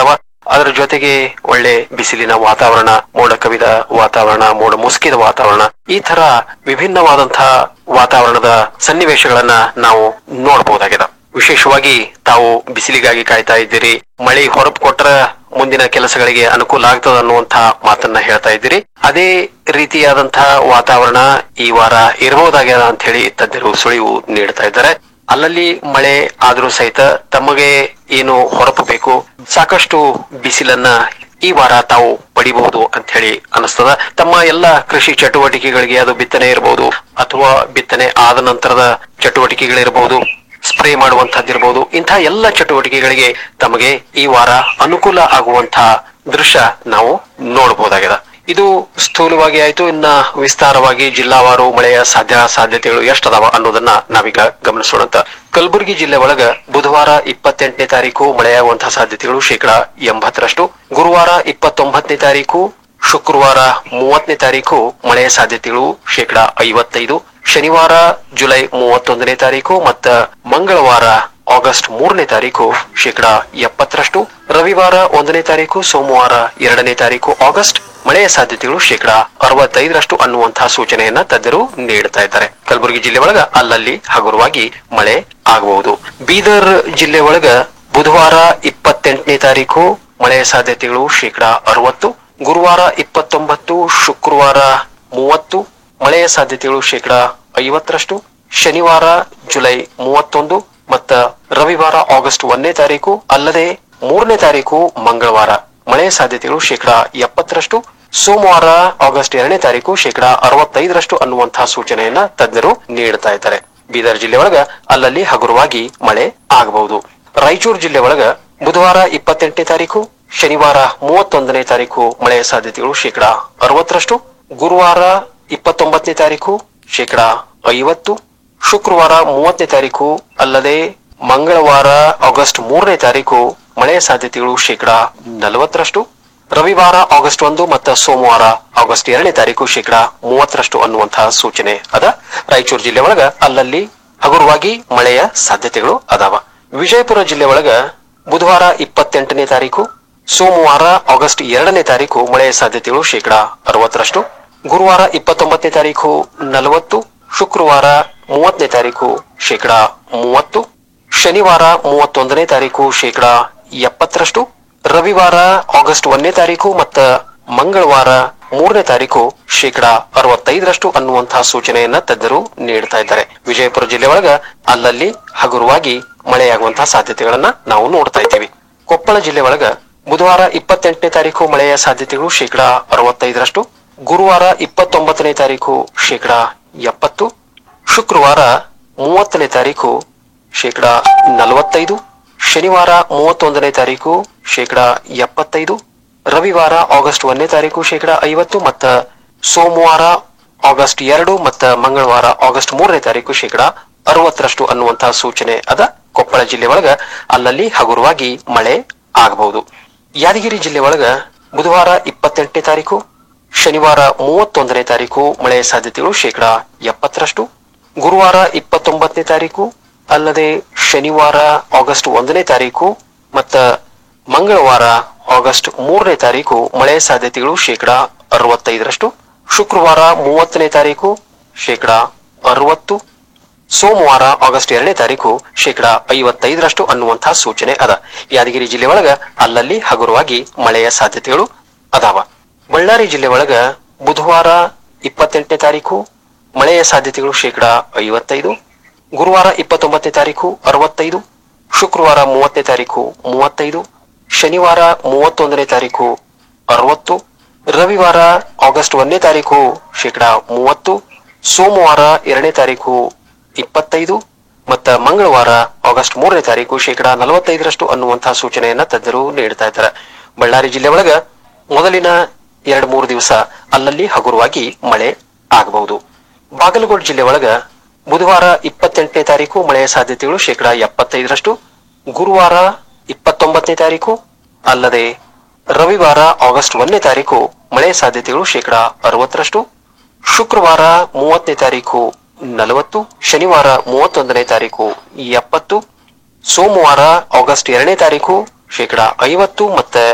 ಅದರ ಜೊತೆಗೆ ಒಳ್ಳೆ ಬಿಸಿಲಿನ ವಾತಾವರಣ ಮೋಡ ಕವಿದ ವಾತಾವರಣ ಮೋಡ ಮುಸುಕಿದ ವಾತಾವರಣ ಈ ತರ ವಿಭಿನ್ನವಾದಂತಹ ವಾತಾವರಣದ ಸನ್ನಿವೇಶಗಳನ್ನ ನಾವು ನೋಡಬಹುದಾಗಿದೆ ವಿಶೇಷವಾಗಿ ತಾವು ಬಿಸಿಲಿಗಾಗಿ ಕಾಯ್ತಾ ಇದ್ದೀರಿ ಮಳೆ ಹೊರಪು ಕೊಟ್ರ ಮುಂದಿನ ಕೆಲಸಗಳಿಗೆ ಅನುಕೂಲ ಆಗ್ತದ ಅನ್ನುವಂತಹ ಮಾತನ್ನ ಹೇಳ್ತಾ ಇದ್ದೀರಿ ಅದೇ ರೀತಿಯಾದಂತಹ ವಾತಾವರಣ ಈ ವಾರ ಇರಬಹುದಾಗ್ಯದ ಅಂತ ಹೇಳಿ ತಜ್ಞರು ಸುಳಿವು ನೀಡ್ತಾ ಇದ್ದಾರೆ ಅಲ್ಲಲ್ಲಿ ಮಳೆ ಆದ್ರೂ ಸಹಿತ ತಮಗೆ ಏನು ಹೊರಪು ಬೇಕು ಸಾಕಷ್ಟು ಬಿಸಿಲನ್ನ ಈ ವಾರ ತಾವು ಪಡಿಬಹುದು ಅಂತ ಹೇಳಿ ಅನಿಸ್ತದ ತಮ್ಮ ಎಲ್ಲ ಕೃಷಿ ಚಟುವಟಿಕೆಗಳಿಗೆ ಅದು ಬಿತ್ತನೆ ಇರಬಹುದು ಅಥವಾ ಬಿತ್ತನೆ ಆದ ನಂತರದ ಚಟುವಟಿಕೆಗಳಿರಬಹುದು ಸ್ಪ್ರೇ ಮಾಡುವಂತಹದ್ದಿರಬಹುದು ಇಂತಹ ಎಲ್ಲ ಚಟುವಟಿಕೆಗಳಿಗೆ ತಮಗೆ ಈ ವಾರ ಅನುಕೂಲ ಆಗುವಂತಹ ದೃಶ್ಯ ನಾವು ನೋಡಬಹುದಾಗಿದೆ ಇದು ಸ್ಥೂಲವಾಗಿ ಆಯ್ತು ಇನ್ನ ವಿಸ್ತಾರವಾಗಿ ಜಿಲ್ಲಾವಾರು ಮಳೆಯ ಸಾಧ್ಯ ಸಾಧ್ಯತೆಗಳು ಎಷ್ಟದಾವ ಅನ್ನೋದನ್ನ ನಾವೀಗ ಗಮನಿಸೋಣಂತ ಕಲಬುರಗಿ ಜಿಲ್ಲೆ ಒಳಗ ಬುಧವಾರ ಇಪ್ಪತ್ತೆಂಟನೇ ತಾರೀಕು ಮಳೆಯಾಗುವಂತಹ ಸಾಧ್ಯತೆಗಳು ಶೇಕಡಾ ಎಂಬತ್ತರಷ್ಟು ಗುರುವಾರ ಇಪ್ಪತ್ತೊಂಬತ್ತನೇ ತಾರೀಕು ಶುಕ್ರವಾರ ಮೂವತ್ತನೇ ತಾರೀಕು ಮಳೆಯ ಸಾಧ್ಯತೆಗಳು ಶೇಕಡಾ ಐವತ್ತೈದು ಶನಿವಾರ ಜುಲೈ ಮೂವತ್ತೊಂದನೇ ತಾರೀಕು ಮತ್ತ ಮಂಗಳವಾರ ಆಗಸ್ಟ್ ಮೂರನೇ ತಾರೀಕು ಶೇಕಡಾ ಎಪ್ಪತ್ತರಷ್ಟು ರವಿವಾರ ಒಂದನೇ ತಾರೀಕು ಸೋಮವಾರ ಎರಡನೇ ತಾರೀಕು ಆಗಸ್ಟ್ ಮಳೆಯ ಸಾಧ್ಯತೆಗಳು ಶೇಕಡಾ ಅರವತ್ತೈದರಷ್ಟು ಅನ್ನುವಂತಹ ಸೂಚನೆಯನ್ನ ತಜ್ಞರು ನೀಡುತ್ತಾ ಇದ್ದಾರೆ ಕಲಬುರಗಿ ಜಿಲ್ಲೆ ಒಳಗ ಅಲ್ಲಲ್ಲಿ ಹಗುರವಾಗಿ ಮಳೆ ಆಗಬಹುದು ಬೀದರ್ ಜಿಲ್ಲೆ ಒಳಗ ಬುಧವಾರ ಇಪ್ಪತ್ತೆಂಟನೇ ತಾರೀಕು ಮಳೆಯ ಸಾಧ್ಯತೆಗಳು ಶೇಕಡಾ ಅರವತ್ತು ಗುರುವಾರ ಇಪ್ಪತ್ತೊಂಬತ್ತು ಶುಕ್ರವಾರ ಮೂವತ್ತು ಮಳೆಯ ಸಾಧ್ಯತೆಗಳು ಶೇಕಡಾ ಐವತ್ತರಷ್ಟು ಶನಿವಾರ ಜುಲೈ ಮೂವತ್ತೊಂದು ಮತ್ತ ರವಿವಾರ ಆಗಸ್ಟ್ ಒಂದನೇ ತಾರೀಕು ಅಲ್ಲದೆ ಮೂರನೇ ತಾರೀಕು ಮಂಗಳವಾರ ಮಳೆಯ ಸಾಧ್ಯತೆಗಳು ಶೇಕಡಾ ಎಪ್ಪತ್ತರಷ್ಟು ಸೋಮವಾರ ಆಗಸ್ಟ್ ಎರಡನೇ ತಾರೀಕು ಶೇಕಡಾ ಅರವತ್ತೈದರಷ್ಟು ಅನ್ನುವಂತಹ ಸೂಚನೆಯನ್ನ ತಜ್ಞರು ನೀಡುತ್ತಾ ಇದ್ದಾರೆ ಬೀದರ್ ಜಿಲ್ಲೆ ಒಳಗ ಅಲ್ಲಲ್ಲಿ ಹಗುರವಾಗಿ ಮಳೆ ಆಗಬಹುದು ರಾಯಚೂರು ಜಿಲ್ಲೆ ಒಳಗ ಬುಧವಾರ ಇಪ್ಪತ್ತೆಂಟನೇ ತಾರೀಕು ಶನಿವಾರ ಮೂವತ್ತೊಂದನೇ ತಾರೀಕು ಮಳೆಯ ಸಾಧ್ಯತೆಗಳು ಶೇಕಡಾ ಅರವತ್ತರಷ್ಟು ಗುರುವಾರ ಇಪ್ಪತ್ತೊಂಬತ್ತನೇ ತಾರೀಕು ಶೇಕಡಾ ಐವತ್ತು ಶುಕ್ರವಾರ ಮೂವತ್ತನೇ ತಾರೀಕು ಅಲ್ಲದೆ ಮಂಗಳವಾರ ಆಗಸ್ಟ್ ಮೂರನೇ ತಾರೀಕು ಮಳೆಯ ಸಾಧ್ಯತೆಗಳು ಶೇಕಡಾ ನಲವತ್ತರಷ್ಟು ರವಿವಾರ ಆಗಸ್ಟ್ ಒಂದು ಮತ್ತು ಸೋಮವಾರ ಆಗಸ್ಟ್ ಎರಡನೇ ತಾರೀಕು ಶೇಕಡಾ ಮೂವತ್ತರಷ್ಟು ಅನ್ನುವಂತಹ ಸೂಚನೆ ಅದ ರಾಯಚೂರು ಜಿಲ್ಲೆ ಒಳಗ ಅಲ್ಲಲ್ಲಿ ಹಗುರವಾಗಿ ಮಳೆಯ ಸಾಧ್ಯತೆಗಳು ಅದಾವ ವಿಜಯಪುರ ಜಿಲ್ಲೆ ಒಳಗ ಬುಧವಾರ ಇಪ್ಪತ್ತೆಂಟನೇ ತಾರೀಕು ಸೋಮವಾರ ಆಗಸ್ಟ್ ಎರಡನೇ ತಾರೀಕು ಮಳೆಯ ಸಾಧ್ಯತೆಗಳು ಶೇಕಡಾ ಅರವತ್ತರಷ್ಟು ಗುರುವಾರ ಇಪ್ಪತ್ತೊಂಬತ್ತನೇ ತಾರೀಕು ನಲವತ್ತು ಶುಕ್ರವಾರ ಮೂವತ್ತನೇ ತಾರೀಕು ಶೇಕಡಾ ಮೂವತ್ತು ಶನಿವಾರ ಮೂವತ್ತೊಂದನೇ ತಾರೀಕು ಶೇಕಡಾ ಎಪ್ಪತ್ತರಷ್ಟು ರವಿವಾರ ಆಗಸ್ಟ್ ಒಂದನೇ ತಾರೀಕು ಮತ್ತ ಮಂಗಳವಾರ ಮೂರನೇ ತಾರೀಕು ಶೇಕಡಾ ಅರವತ್ತೈದರಷ್ಟು ಅನ್ನುವಂತಹ ಸೂಚನೆಯನ್ನ ತಜ್ಞರು ನೀಡ್ತಾ ಇದ್ದಾರೆ ವಿಜಯಪುರ ಜಿಲ್ಲೆ ಒಳಗ ಅಲ್ಲಲ್ಲಿ ಹಗುರವಾಗಿ ಮಳೆಯಾಗುವಂತಹ ಸಾಧ್ಯತೆಗಳನ್ನ ನಾವು ನೋಡ್ತಾ ಇದ್ದೀವಿ ಕೊಪ್ಪಳ ಜಿಲ್ಲೆ ಒಳಗ ಬುಧವಾರ ಇಪ್ಪತ್ತೆಂಟನೇ ತಾರೀಕು ಮಳೆಯ ಸಾಧ್ಯತೆಗಳು ಶೇಕಡಾ ಅರವತ್ತೈದರಷ್ಟು ಗುರುವಾರ ಇಪ್ಪತ್ತೊಂಬತ್ತನೇ ತಾರೀಕು ಶೇಕಡಾ ಎಪ್ಪತ್ತು ಶುಕ್ರವಾರ ಮೂವತ್ತನೇ ತಾರೀಕು ಶೇಕಡಾ ನಲವತ್ತೈದು ಶನಿವಾರ ಮೂವತ್ತೊಂದನೇ ತಾರೀಕು ಶೇಕಡಾ ಎಪ್ಪತ್ತೈದು ರವಿವಾರ ಆಗಸ್ಟ್ ಒಂದನೇ ತಾರೀಕು ಶೇಕಡಾ ಐವತ್ತು ಮತ್ತ ಸೋಮವಾರ ಆಗಸ್ಟ್ ಎರಡು ಮತ್ತ ಮಂಗಳವಾರ ಆಗಸ್ಟ್ ಮೂರನೇ ತಾರೀಕು ಶೇಕಡಾ ಅರವತ್ತರಷ್ಟು ಅನ್ನುವಂತಹ ಸೂಚನೆ ಅದ ಕೊಪ್ಪಳ ಜಿಲ್ಲೆ ಒಳಗ ಅಲ್ಲಲ್ಲಿ ಹಗುರವಾಗಿ ಮಳೆ ಆಗಬಹುದು ಯಾದಗಿರಿ ಜಿಲ್ಲೆ ಒಳಗ ಬುಧವಾರ ಇಪ್ಪತ್ತೆಂಟನೇ ತಾರೀಕು ಶನಿವಾರ ಮೂವತ್ತೊಂದನೇ ತಾರೀಕು ಮಳೆಯ ಸಾಧ್ಯತೆಗಳು ಶೇಕಡಾ ಎಪ್ಪತ್ತರಷ್ಟು ಗುರುವಾರ ಇಪ್ಪತ್ತೊಂಬತ್ತನೇ ತಾರೀಕು ಅಲ್ಲದೆ ಶನಿವಾರ ಆಗಸ್ಟ್ ಒಂದನೇ ತಾರೀಕು ಮತ್ತ ಮಂಗಳವಾರ ಆಗಸ್ಟ್ ಮೂರನೇ ತಾರೀಕು ಮಳೆಯ ಸಾಧ್ಯತೆಗಳು ಶೇಕಡಾ ಅರವತ್ತೈದರಷ್ಟು ಶುಕ್ರವಾರ ಮೂವತ್ತನೇ ತಾರೀಕು ಶೇಕಡಾ ಅರವತ್ತು ಸೋಮವಾರ ಆಗಸ್ಟ್ ಎರಡನೇ ತಾರೀಕು ಶೇಕಡಾ ಐವತ್ತೈದರಷ್ಟು ಅನ್ನುವಂತಹ ಸೂಚನೆ ಅದ ಯಾದಗಿರಿ ಜಿಲ್ಲೆ ಒಳಗ ಅಲ್ಲಲ್ಲಿ ಹಗುರವಾಗಿ ಮಳೆಯ ಸಾಧ್ಯತೆಗಳು ಅದಾವ ಬಳ್ಳಾರಿ ಜಿಲ್ಲೆ ಒಳಗ ಬುಧವಾರ ಇಪ್ಪತ್ತೆಂಟನೇ ತಾರೀಕು ಮಳೆಯ ಸಾಧ್ಯತೆಗಳು ಶೇಕಡಾ ಐವತ್ತೈದು ಗುರುವಾರ ಇಪ್ಪತ್ತೊಂಬತ್ತನೇ ತಾರೀಕು ಅರವತ್ತೈದು ಶುಕ್ರವಾರ ಮೂವತ್ತನೇ ತಾರೀಕು ಮೂವತ್ತೈದು ಶನಿವಾರ ಮೂವತ್ತೊಂದನೇ ತಾರೀಕು ಅರವತ್ತು ರವಿವಾರ ಆಗಸ್ಟ್ ಒಂದನೇ ತಾರೀಕು ಶೇಕಡಾ ಮೂವತ್ತು ಸೋಮವಾರ ಎರಡನೇ ತಾರೀಕು ಇಪ್ಪತ್ತೈದು ಮತ್ತ ಮಂಗಳವಾರ ಆಗಸ್ಟ್ ಮೂರನೇ ತಾರೀಕು ಶೇಕಡಾ ನಲವತ್ತೈದರಷ್ಟು ಅನ್ನುವಂತಹ ಸೂಚನೆಯನ್ನ ತಜ್ಞರು ನೀಡ್ತಾ ಇದ್ದಾರೆ ಬಳ್ಳಾರಿ ಜಿಲ್ಲೆ ಒಳಗ ಮೊದಲಿನ ಎರಡ್ ಮೂರು ದಿವಸ ಅಲ್ಲಲ್ಲಿ ಹಗುರವಾಗಿ ಮಳೆ ಆಗಬಹುದು ಬಾಗಲಕೋಟೆ ಜಿಲ್ಲೆ ಒಳಗ ಬುಧವಾರ ಇಪ್ಪತ್ತೆಂಟನೇ ತಾರೀಕು ಮಳೆಯ ಸಾಧ್ಯತೆಗಳು ಶೇಕಡಾ ಎಪ್ಪತ್ತೈದರಷ್ಟು ಗುರುವಾರ ಇಪ್ಪತ್ತೊಂಬತ್ತನೇ ತಾರೀಕು ಅಲ್ಲದೆ ರವಿವಾರ ಆಗಸ್ಟ್ ಒಂದನೇ ತಾರೀಕು ಮಳೆಯ ಸಾಧ್ಯತೆಗಳು ಶೇಕಡಾ ಅರವತ್ತರಷ್ಟು ಶುಕ್ರವಾರ ಮೂವತ್ತನೇ ತಾರೀಕು ನಲವತ್ತು ಶನಿವಾರ ಮೂವತ್ತೊಂದನೇ ತಾರೀಕು ಎಪ್ಪತ್ತು ಸೋಮವಾರ ಆಗಸ್ಟ್ ಎರಡನೇ ತಾರೀಕು ಶೇಕಡಾ ಐವತ್ತು ಮತ್ತೆ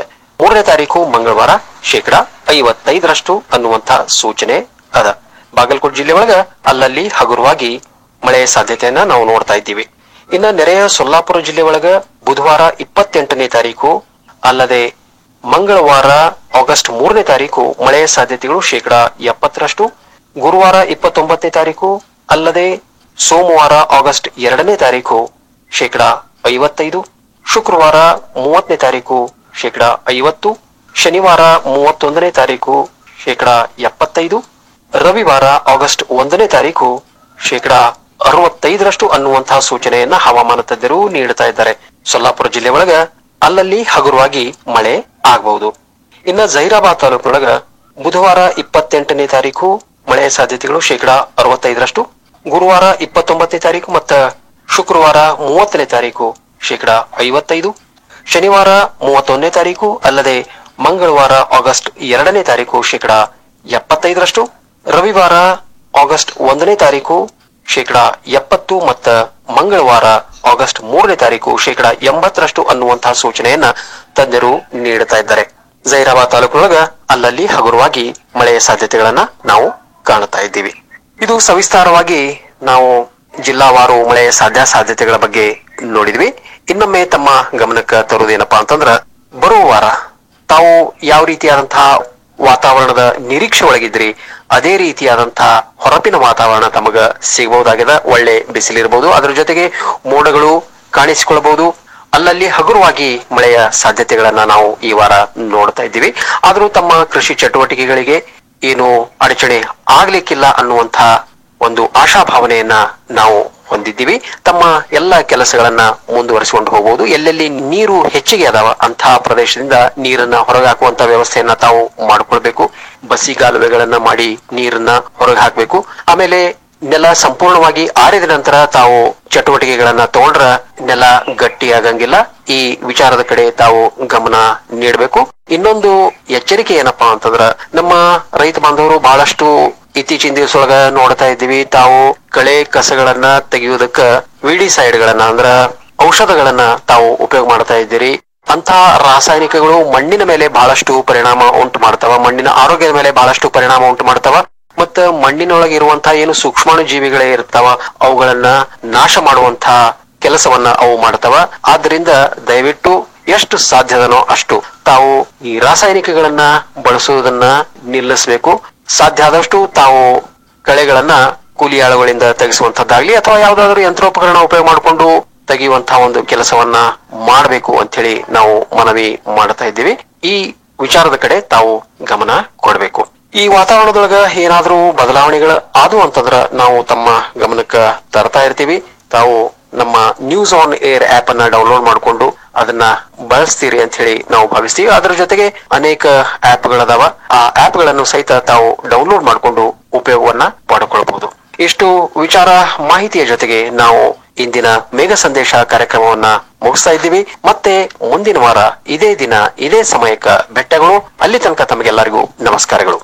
ಮೂರನೇ ತಾರೀಕು ಮಂಗಳವಾರ ಶೇಕಡ ಐವತ್ತೈದರಷ್ಟು ಅನ್ನುವಂತ ಸೂಚನೆ ಅದ ಬಾಗಲಕೋಟೆ ಜಿಲ್ಲೆ ಒಳಗ ಅಲ್ಲಲ್ಲಿ ಹಗುರವಾಗಿ ಮಳೆಯ ಸಾಧ್ಯತೆಯನ್ನ ನಾವು ನೋಡ್ತಾ ಇದ್ದೀವಿ ಇನ್ನ ನೆರೆಯ ಸೊಲ್ಲಾಪುರ ಜಿಲ್ಲೆ ಒಳಗ ಬುಧವಾರ ಇಪ್ಪತ್ತೆಂಟನೇ ತಾರೀಕು ಅಲ್ಲದೆ ಮಂಗಳವಾರ ಆಗಸ್ಟ್ ಮೂರನೇ ತಾರೀಕು ಮಳೆಯ ಸಾಧ್ಯತೆಗಳು ಶೇಕಡ ಎಪ್ಪತ್ತರಷ್ಟು ಗುರುವಾರ ಇಪ್ಪತ್ತೊಂಬತ್ತನೇ ತಾರೀಕು ಅಲ್ಲದೆ ಸೋಮವಾರ ಆಗಸ್ಟ್ ಎರಡನೇ ತಾರೀಕು ಶೇಕಡ ಐವತ್ತೈದು ಶುಕ್ರವಾರ ಮೂವತ್ತನೇ ತಾರೀಕು ಶೇಕಡ ಐವತ್ತು ಶನಿವಾರ ಮೂವತ್ತೊಂದನೇ ತಾರೀಕು ಶೇಕಡ ಎಪ್ಪತ್ತೈದು ರವಿವಾರ ಆಗಸ್ಟ್ ಒಂದನೇ ತಾರೀಕು ಶೇಕಡ ಅರವತ್ತೈದರಷ್ಟು ಅನ್ನುವಂತಹ ಸೂಚನೆಯನ್ನ ಹವಾಮಾನ ತಜ್ಞರು ನೀಡುತ್ತಾ ಇದ್ದಾರೆ ಸೊಲ್ಲಾಪುರ ಜಿಲ್ಲೆ ಒಳಗ ಅಲ್ಲಲ್ಲಿ ಹಗುರವಾಗಿ ಮಳೆ ಆಗಬಹುದು ಇನ್ನ ಜೈರಾಬಾದ್ ತಾಲೂಕಿನೊಳಗ ಬುಧವಾರ ಇಪ್ಪತ್ತೆಂಟನೇ ತಾರೀಕು ಮಳೆಯ ಸಾಧ್ಯತೆಗಳು ಶೇಕಡ ಅರವತ್ತೈದರಷ್ಟು ಗುರುವಾರ ಇಪ್ಪತ್ತೊಂಬತ್ತನೇ ತಾರೀಕು ಮತ್ತ ಶುಕ್ರವಾರ ಮೂವತ್ತನೇ ತಾರೀಕು ಶೇಕಡ ಐವತ್ತೈದು ಶನಿವಾರ ಮೂವತ್ತೊಂದನೇ ತಾರೀಕು ಅಲ್ಲದೆ ಮಂಗಳವಾರ ಆಗಸ್ಟ್ ಎರಡನೇ ತಾರೀಕು ಶೇಕಡ ಎಪ್ಪತ್ತೈದರಷ್ಟು ರವಿವಾರ ಆಗಸ್ಟ್ ಒಂದನೇ ತಾರೀಕು ಶೇಕಡ ಎಪ್ಪತ್ತು ಮತ್ತ ಮಂಗಳವಾರ ಆಗಸ್ಟ್ ಮೂರನೇ ತಾರೀಕು ಶೇಕಡ ಎಂಬತ್ತರಷ್ಟು ಅನ್ನುವಂತಹ ಸೂಚನೆಯನ್ನ ತಜ್ಞರು ನೀಡುತ್ತಾ ಇದ್ದಾರೆ ಜೈರಾಬಾದ್ ತಾಲೂಕಿನೊಳಗ ಅಲ್ಲಲ್ಲಿ ಹಗುರವಾಗಿ ಮಳೆಯ ಸಾಧ್ಯತೆಗಳನ್ನ ನಾವು ಕಾಣುತ್ತಾ ಇದ್ದೀವಿ ಇದು ಸವಿಸ್ತಾರವಾಗಿ ನಾವು ಜಿಲ್ಲಾವಾರು ಮಳೆಯ ಸಾಧ್ಯ ಸಾಧ್ಯತೆಗಳ ಬಗ್ಗೆ ನೋಡಿದ್ವಿ ಇನ್ನೊಮ್ಮೆ ತಮ್ಮ ಗಮನಕ್ಕೆ ತರುವುದೇನಪ್ಪಾ ಅಂತಂದ್ರ ಬರುವ ವಾರ ತಾವು ಯಾವ ರೀತಿಯಾದಂತಹ ವಾತಾವರಣದ ನಿರೀಕ್ಷೆ ಒಳಗಿದ್ರಿ ಅದೇ ರೀತಿಯಾದಂತಹ ಹೊರಪಿನ ವಾತಾವರಣ ತಮಗ ಸಿಗಬಹುದಾಗಿದೆ ಒಳ್ಳೆ ಬಿಸಿಲಿರಬಹುದು ಅದರ ಜೊತೆಗೆ ಮೋಡಗಳು ಕಾಣಿಸಿಕೊಳ್ಳಬಹುದು ಅಲ್ಲಲ್ಲಿ ಹಗುರವಾಗಿ ಮಳೆಯ ಸಾಧ್ಯತೆಗಳನ್ನ ನಾವು ಈ ವಾರ ನೋಡ್ತಾ ಇದ್ದೀವಿ ಆದರೂ ತಮ್ಮ ಕೃಷಿ ಚಟುವಟಿಕೆಗಳಿಗೆ ಏನು ಅಡಚಣೆ ಆಗ್ಲಿಕ್ಕಿಲ್ಲ ಅನ್ನುವಂತಹ ಒಂದು ಆಶಾಭಾವನೆಯನ್ನ ನಾವು ಹೊಂದಿದ್ದೀವಿ ತಮ್ಮ ಎಲ್ಲ ಕೆಲಸಗಳನ್ನ ಮುಂದುವರಿಸಿಕೊಂಡು ಹೋಗಬಹುದು ಎಲ್ಲೆಲ್ಲಿ ನೀರು ಹೆಚ್ಚಿಗೆ ಅದಾವ ಅಂತಹ ಪ್ರದೇಶದಿಂದ ನೀರನ್ನ ಹೊರಗೆ ಹಾಕುವಂತ ವ್ಯವಸ್ಥೆಯನ್ನ ತಾವು ಮಾಡ್ಕೊಳ್ಬೇಕು ಬಸಿಗಾಲುವೆಗಳನ್ನ ಮಾಡಿ ನೀರನ್ನ ಹೊರಗೆ ಹಾಕ್ಬೇಕು ಆಮೇಲೆ ನೆಲ ಸಂಪೂರ್ಣವಾಗಿ ಆರಿದ ನಂತರ ತಾವು ಚಟುವಟಿಕೆಗಳನ್ನ ತಗೊಂಡ್ರ ನೆಲ ಗಟ್ಟಿ ಆಗಂಗಿಲ್ಲ ಈ ವಿಚಾರದ ಕಡೆ ತಾವು ಗಮನ ನೀಡಬೇಕು ಇನ್ನೊಂದು ಎಚ್ಚರಿಕೆ ಏನಪ್ಪಾ ಅಂತಂದ್ರ ನಮ್ಮ ರೈತ ಬಾಂಧವರು ಬಹಳಷ್ಟು ಇತ್ತೀಚಿನ ದಿವಸೊಳಗ ನೋಡ್ತಾ ಇದ್ದೀವಿ ತಾವು ಕಳೆ ಕಸಗಳನ್ನ ತೆಗೆಯುವುದಕ್ಕ ವಿಡಿಸೈಡ್ ಗಳನ್ನ ಅಂದ್ರ ಔಷಧಗಳನ್ನ ತಾವು ಉಪಯೋಗ ಮಾಡ್ತಾ ಇದ್ದೀರಿ ಅಂತ ರಾಸಾಯನಿಕಗಳು ಮಣ್ಣಿನ ಮೇಲೆ ಬಹಳಷ್ಟು ಪರಿಣಾಮ ಉಂಟು ಮಾಡ್ತಾವ ಮಣ್ಣಿನ ಆರೋಗ್ಯದ ಮೇಲೆ ಬಹಳಷ್ಟು ಪರಿಣಾಮ ಉಂಟು ಮಾಡ್ತಾವ ಮತ್ತ ಮಣ್ಣಿನೊಳಗೆ ಇರುವಂತಹ ಏನು ಸೂಕ್ಷ್ಮಾಣು ಜೀವಿಗಳೇ ಇರ್ತಾವ ಅವುಗಳನ್ನ ನಾಶ ಮಾಡುವಂತಹ ಕೆಲಸವನ್ನ ಅವು ಮಾಡ್ತಾವ ಆದ್ರಿಂದ ದಯವಿಟ್ಟು ಎಷ್ಟು ಸಾಧ್ಯದನೋ ಅಷ್ಟು ತಾವು ಈ ರಾಸಾಯನಿಕಗಳನ್ನ ಬಳಸುವುದನ್ನ ನಿಲ್ಲಿಸಬೇಕು ಸಾಧ್ಯ ಆದಷ್ಟು ತಾವು ಕಳೆಗಳನ್ನ ಕೂಲಿ ಆಳುಗಳಿಂದ ತೆಗೆಸುವಂತದ್ದಾಗ್ಲಿ ಅಥವಾ ಯಾವ್ದಾದ್ರು ಯಂತ್ರೋಪಕರಣ ಉಪಯೋಗ ಮಾಡಿಕೊಂಡು ತೆಗೆಯುವಂತಹ ಒಂದು ಕೆಲಸವನ್ನ ಮಾಡಬೇಕು ಅಂತ ಹೇಳಿ ನಾವು ಮನವಿ ಮಾಡ್ತಾ ಇದ್ದೀವಿ ಈ ವಿಚಾರದ ಕಡೆ ತಾವು ಗಮನ ಕೊಡಬೇಕು ಈ ವಾತಾವರಣದೊಳಗ ಏನಾದ್ರೂ ಬದಲಾವಣೆಗಳು ಆದು ಅಂತಂದ್ರ ನಾವು ತಮ್ಮ ಗಮನಕ್ಕ ತರ್ತಾ ಇರ್ತೀವಿ ತಾವು ನಮ್ಮ ನ್ಯೂಸ್ ಆನ್ ಏರ್ ಆಪ್ ಅನ್ನ ಡೌನ್ಲೋಡ್ ಮಾಡಿಕೊಂಡು ಅದನ್ನ ಬಳಸ್ತೀರಿ ಅಂತ ಹೇಳಿ ನಾವು ಭಾವಿಸ್ತೀವಿ ಅದರ ಜೊತೆಗೆ ಅನೇಕ ಆಪ್ ಗಳದಾವ ಆ ಆಪ್ ಗಳನ್ನು ಸಹಿತ ತಾವು ಡೌನ್ಲೋಡ್ ಮಾಡಿಕೊಂಡು ಉಪಯೋಗವನ್ನ ಪಡ್ಕೊಳ್ಬಹುದು ಇಷ್ಟು ವಿಚಾರ ಮಾಹಿತಿಯ ಜೊತೆಗೆ ನಾವು ಇಂದಿನ ಮೇಘ ಸಂದೇಶ ಕಾರ್ಯಕ್ರಮವನ್ನ ಮುಗಿಸ್ತಾ ಇದ್ದೀವಿ ಮತ್ತೆ ಮುಂದಿನ ವಾರ ಇದೇ ದಿನ ಇದೇ ಸಮಯಕ್ಕ ಬೆಟ್ಟಗಳು ಅಲ್ಲಿ ತನಕ ತಮಗೆಲ್ಲರಿಗೂ ನಮಸ್ಕಾರಗಳು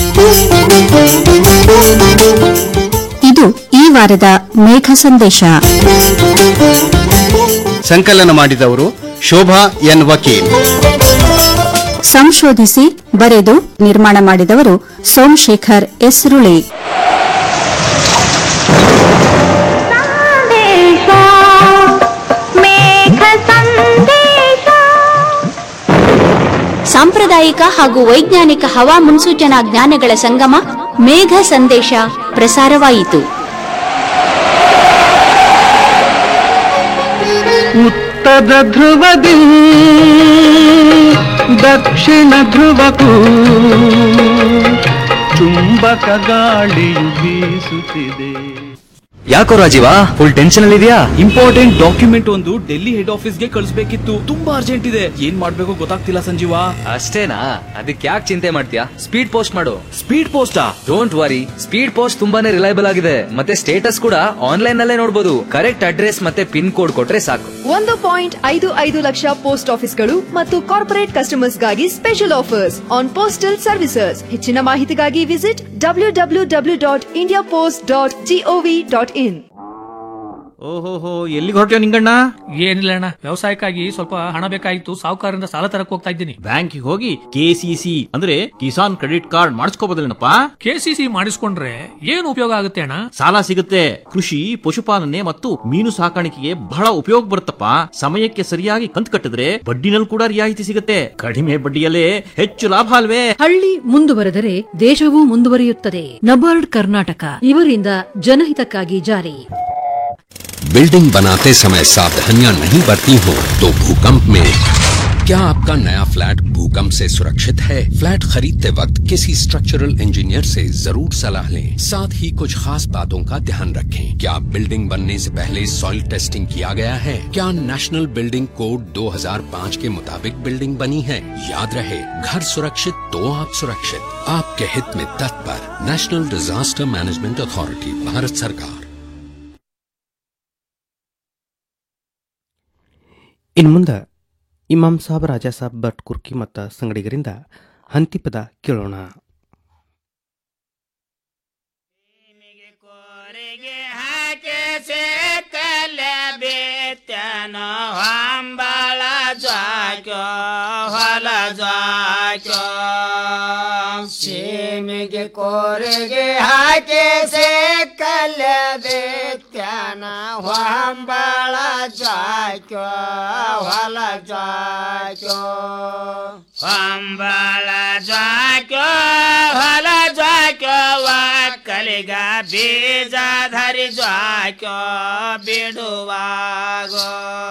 ಇದು ಈ ವಾರದ ಮೇಘ ಸಂದೇಶ ಸಂಕಲನ ಮಾಡಿದವರು ಶೋಭಾ ಎನ್ ವಕೀಲ್ ಸಂಶೋಧಿಸಿ ಬರೆದು ನಿರ್ಮಾಣ ಮಾಡಿದವರು ಸೋಮಶೇಖರ್ ಎಸ್ರುಳಿ ಸಾಂಪ್ರದಾಯಿಕ ಹಾಗೂ ವೈಜ್ಞಾನಿಕ ಹವಾ ಮುನ್ಸೂಚನಾ ಜ್ಞಾನಗಳ ಸಂಗಮ ಮೇಘ ಸಂದೇಶ ಪ್ರಸಾರವಾಯಿತು ಉತ್ತರ ಧ್ರುವದಿ ದಕ್ಷಿಣ ಧ್ರುವಕ್ಕೂ ಚುಂಬಕ ಗಾಳಿಯು ಬೀಸುತ್ತಿದೆ ಯಾಕೋ ರಾಜೀವ ಫುಲ್ ಟೆನ್ಷನ್ ಅಲ್ಲಿ ಇದೆಯಾ ಇಂಪಾರ್ಟೆಂಟ್ ಡಾಕ್ಯುಮೆಂಟ್ ಒಂದು ಡೆಲ್ಲಿ ಹೆಡ್ ಆಫೀಸ್ಗೆ ಕಳಿಸ್ಬೇಕಿತ್ತು ತುಂಬಾ ಅರ್ಜೆಂಟ್ ಇದೆ ಏನ್ ಮಾಡ್ಬೇಕು ಗೊತ್ತಾಗ್ತಿಲ್ಲ ಸಂಜೀವ ಅಷ್ಟೇನಾ ಅದಕ್ಕೆ ಯಾಕೆ ಚಿಂತೆ ಮಾಡ್ತೀಯಾ ಸ್ಪೀಡ್ ಪೋಸ್ಟ್ ಮಾಡು ಸ್ಪೀಡ್ ಪೋಸ್ಟಾ ಡೋಂಟ್ ವರಿ ಸ್ಪೀಡ್ ಪೋಸ್ಟ್ ತುಂಬಾನೇ ರಿಲಯಬಲ್ ಆಗಿದೆ ಮತ್ತೆ ಸ್ಟೇಟಸ್ ಕೂಡ ಆನ್ಲೈನ್ ನಲ್ಲೇ ನೋಡಬಹುದು ಕರೆಕ್ಟ್ ಅಡ್ರೆಸ್ ಮತ್ತೆ ಪಿನ್ ಕೋಡ್ ಕೊಟ್ರೆ ಸಾಕು ಒಂದು ಪಾಯಿಂಟ್ ಐದು ಐದು ಲಕ್ಷ ಪೋಸ್ಟ್ ಆಫೀಸ್ಗಳು ಮತ್ತು ಕಾರ್ಪೊರೇಟ್ ಕಸ್ಟಮರ್ಸ್ಗಾಗಿ special offers on postal services ಹೆಚ್ಚಿನ ಮಾಹಿತಿಗಾಗಿ visit W W W dot India post dot gov dot in ಓಹೋಹೋ ಎಲ್ಲಿಗೆ ಹೊರಟ್ಯೋ ನಿಂಗಣ್ಣ ಏನಿಲ್ಲ ಅಣ್ಣ ವ್ಯವಸಾಯಕ್ಕಾಗಿ ಸ್ವಲ್ಪ ಹಣ ಬೇಕಾಗಿತ್ತು ಸಾಹುಕಾರರಿಂದ ಸಾಲ ತರಕ್ ಹೋಗ್ತಾ ಇದ್ದೀನಿ ಬ್ಯಾಂಕಿಗೆ ಹೋಗಿ ಕೆಸಿಸಿ ಅಂದ್ರೆ ಕಿಸಾನ್ ಕ್ರೆಡಿಟ್ ಕಾರ್ಡ್ ಮಾಡಿಸ್ಕೋಬೋದಲ್ಲೇನಪ್ಪ ಕೆಸಿಸಿ ಮಾಡಿಸ್ಕೊಂಡ್ರೆ ಏನು ಉಪಯೋಗ ಆಗುತ್ತೆ ಅಣ್ಣ ಸಾಲ ಸಿಗುತ್ತೆ ಕೃಷಿ ಪಶುಪಾಲನೆ ಮತ್ತು ಮೀನು ಸಾಕಾಣಿಕೆಗೆ ಬಹಳ ಉಪಯೋಗ ಬರುತ್ತಪ್ಪ ಸಮಯಕ್ಕೆ ಸರಿಯಾಗಿ ಕಂತು ಕಟ್ಟಿದ್ರೆ ಬಡ್ಡಿನಲ್ಲಿ ಕೂಡ ರಿಯಾಯಿತಿ ಸಿಗುತ್ತೆ ಕಡಿಮೆ ಬಡ್ಡಿಯಲ್ಲೇ ಹೆಚ್ಚು ಲಾಭ ಅಲ್ವೇ ಹಳ್ಳಿ ಮುಂದುವರೆದರೆ ದೇಶವೂ ಮುಂದುವರಿಯುತ್ತದೆ ನಬಾರ್ಡ್ ಕರ್ನಾಟಕ ಇವರಿಂದ ಜನಹಿತಕ್ಕಾಗಿ ಜಾರಿ बिल्डिंग बनाते समय सावधानियां नहीं बरती हो तो भूकंप में क्या आपका नया फ्लैट भूकंप से सुरक्षित है फ्लैट खरीदते वक्त किसी स्ट्रक्चरल इंजीनियर से जरूर सलाह लें साथ ही कुछ खास बातों का ध्यान रखें क्या बिल्डिंग बनने से पहले सॉइल टेस्टिंग किया गया है क्या नेशनल बिल्डिंग कोड 2005 के मुताबिक बिल्डिंग बनी है याद रहे घर सुरक्षित तो आप सुरक्षित आपके हित में तत्पर national disaster management authority Bharat सरकार ಇನ್ನು ಮುಂದೆ ಇಮಾಮ್ ಸಾಬ್ ರಾಜಾ ಸಾಬ್ ಭಟ್ ಕುರ್ಕಿ ಮತ್ತು ಸಂಗಡಿಗರಿಂದ ಹಂತಿಪದ ಕೇಳೋಣ ಬೆತ್ತನ ಹೊಂಬಳ ಜಾಕ್ಯೋ ಹೊಲ ಜಾಕ್ಯೋ ಸೀಮಿಗೆ ಕೋರಿಗೆ ಹಾಕಿ ಸೇ ಕಲ್ಯ ಬೆತ್ತನ ಹೊಂಬಳ ಜಾಕ್ಯೋ ಹೊಲ ಜಾಕ್ಯೋ ಹೊಂಬಳ ಜಾಕ್ಯೋ ಹೊಲ ಜಾಕ್ಯೋ ಒಕ್ಕಲಿಗ ಬೀಜ ಧರಿ ಜಾಕ್ಯೋ ಬಿಡುವಾಗ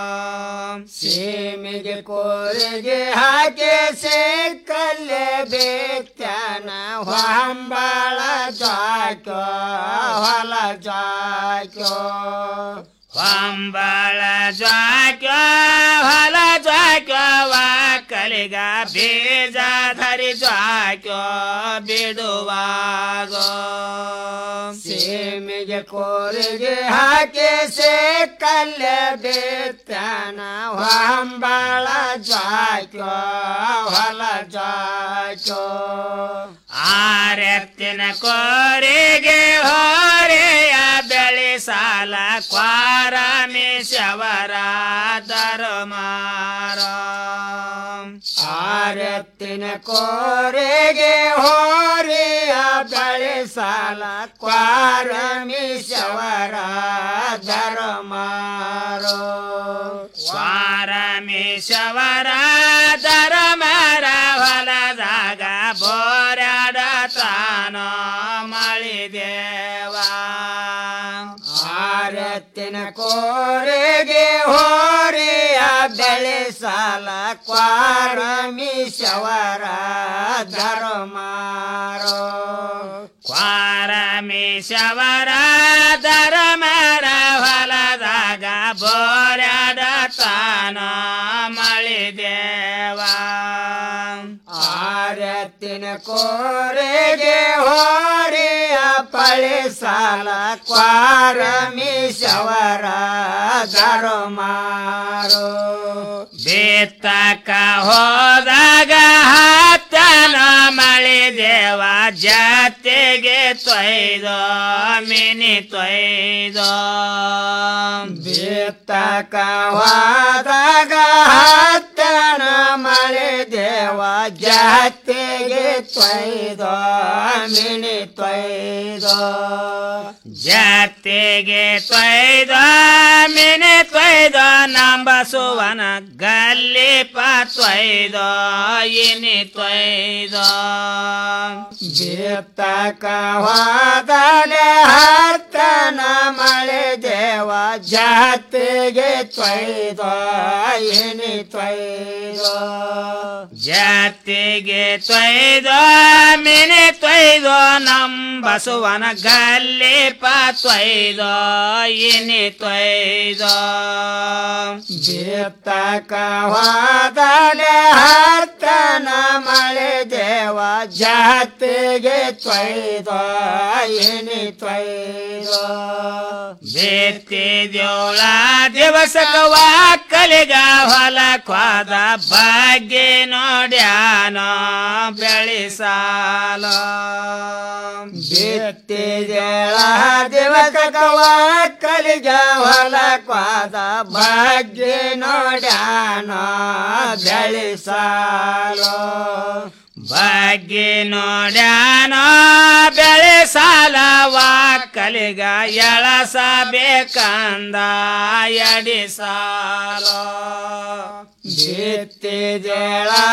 ಸೀಮಿಗೆ ಕೋರಿಗೆ ಹಾಕಿ ಸೇ ಕಲ್ಲೆ ಬೇತ್ಯಾನ ಹೊಂಬಳ ಜಾಕ್ಯೋ ಹೊಲ ಜಾಕ್ಯೋ ಹೊಂಬಳ ಜಾಕ್ಯೋ ಹೊಲ ಜಾಕ್ಯೋ ಒಕ್ಕಲಿಗ ಬೀಜ ಧರಿ ಜಾಕ್ಯೋ ಬಿಡುವಾಗ ಸೀಮಿಗೆ ಕೋರಿಗೆ ಹಾಕಿ ಸೇ ಕಲ್ಯ ಬೇತ್ಯಾನ ಹೊಂಬಳ ಜಾಕ್ಯೋ ಹೊಲ ಜಾಕ್ಯೋ ಆರೆತ್ತಿನ ಕೋರಿಗೆ ಹೋರೆಯ ಬೆಳೆ ಸಾಲ ಕ್ವಾರಮೇಶವರ ಧರ್ಮಾರ ಆರತ್ತಿನ ಕೋರೆಗೆ ಹೋರಿಯ ಬೆಳೆ ಸಾಲ ಕ್ವಾರಮೇಶವರ ಧರ್ಮಾರೋ ಕ್ವಾರಮೇಶವರ ಧರ್ಮರ ಹೊಲದಾಗ ಬೋರಾಡತಾನ ಮಳಿ ದೇವ ಆರತ್ತಿನ ಕೋರೆಗೆ ಹೋರಿಯ ಬೆಳೆ ಸಾಲ ಕ್ವಾರಮೀಶವರ ಧರ್ಮಾರೋ ಕ್ವಾರಮೀಶವರ ಧರ್ಮರ ಹೊಲದಾಗ ಬೋರಾಡತಾನ ಮಳಿ ದೇವ ಆರತ್ತಿನ ಕೋರೆಗೆ ಹೋರಿಯ ಪಳೆ ಸಾಲ ಕ್ವಾರಮೀಶವರ ಧರ್ಮಾರೋ ಬೇತಕ ಹೋದಾಗ ಹತ್ತನ ಮಳೆ ದೇವ ಜಾತಿಗೆ ತೊಯ್ದೋ ಮಿನಿ ತೊಯ್ದೋ ಬೇತಕ ಹೋದಾಗ ಹತ್ತನ ಮಳೆ ದೇವ ಜಾತಿಗೆ ತೊಯ್ದೋ ಮಿನಿ ತೊಯ್ದೋ ಜಾತಿಗೆ ತೊಯ್ದೋ ಮಿನಿ ತೊಯ್ದೋ ನಂಬಸುವನ ಗಲ್ಲಿ ತೊಯ್ದೋ ಇನಿ ತೊಯ್ದೋ ಬೇತಕ ಹೋದಾನೆ ಹತ್ತನ ಮಳೆ ದೇವ ಜಾತಿಗೆ ತೊಯ್ದೋ ಇನಿ ತೊಯ್ದೋ ಜಾತಿಗೆ ತೊಯ್ದೋ ಮಿನಿ ತೊಯ್ದೋ ನಂಬಸುವನ ಗಲ್ಲಿ ತೊಯ್ದೋ ಇನಿ ತೊಯ್ದೋ ಬೇತಕ ಹೋದಾನೆ ಹತ್ತನ ಮಳೆ ದೇವ ಜಾತಿಗೆ ತೊಯ್ದೋ ಇನಿ ತೊಯ್ದೋ ಬೇತಿದ್ಯೋಳ ದಿವಸಕ ವಾಕಲಿಗ ಹೊಲ ಕ್ವಾದ ಭಾಗ್ಯ ನೋಡ್ಯಾನ ಬೆಳಿಸಾಲ ಬೇತಿದ್ಯೋಳ ದಿವಸಕ ವಾಕಲಿಗ ಒಕ್ಕಲಿಗ ಹೊಲಕ್ವಾದ ಬಗ್ಗೆ ನೋಡ್ಯಾನ ಬೆಳೆಸಾಲು ಬಗ್ಗೆ ನೋಡ್ಯಾನ ಬೆಳೆ ಸಾಲ ಒಕ್ಕಲಿಗ ಎಳಸಬೇಕಂದ ಎಡಿ ಸಾಲ ಬಿತ್ತಿ ಜೇಳ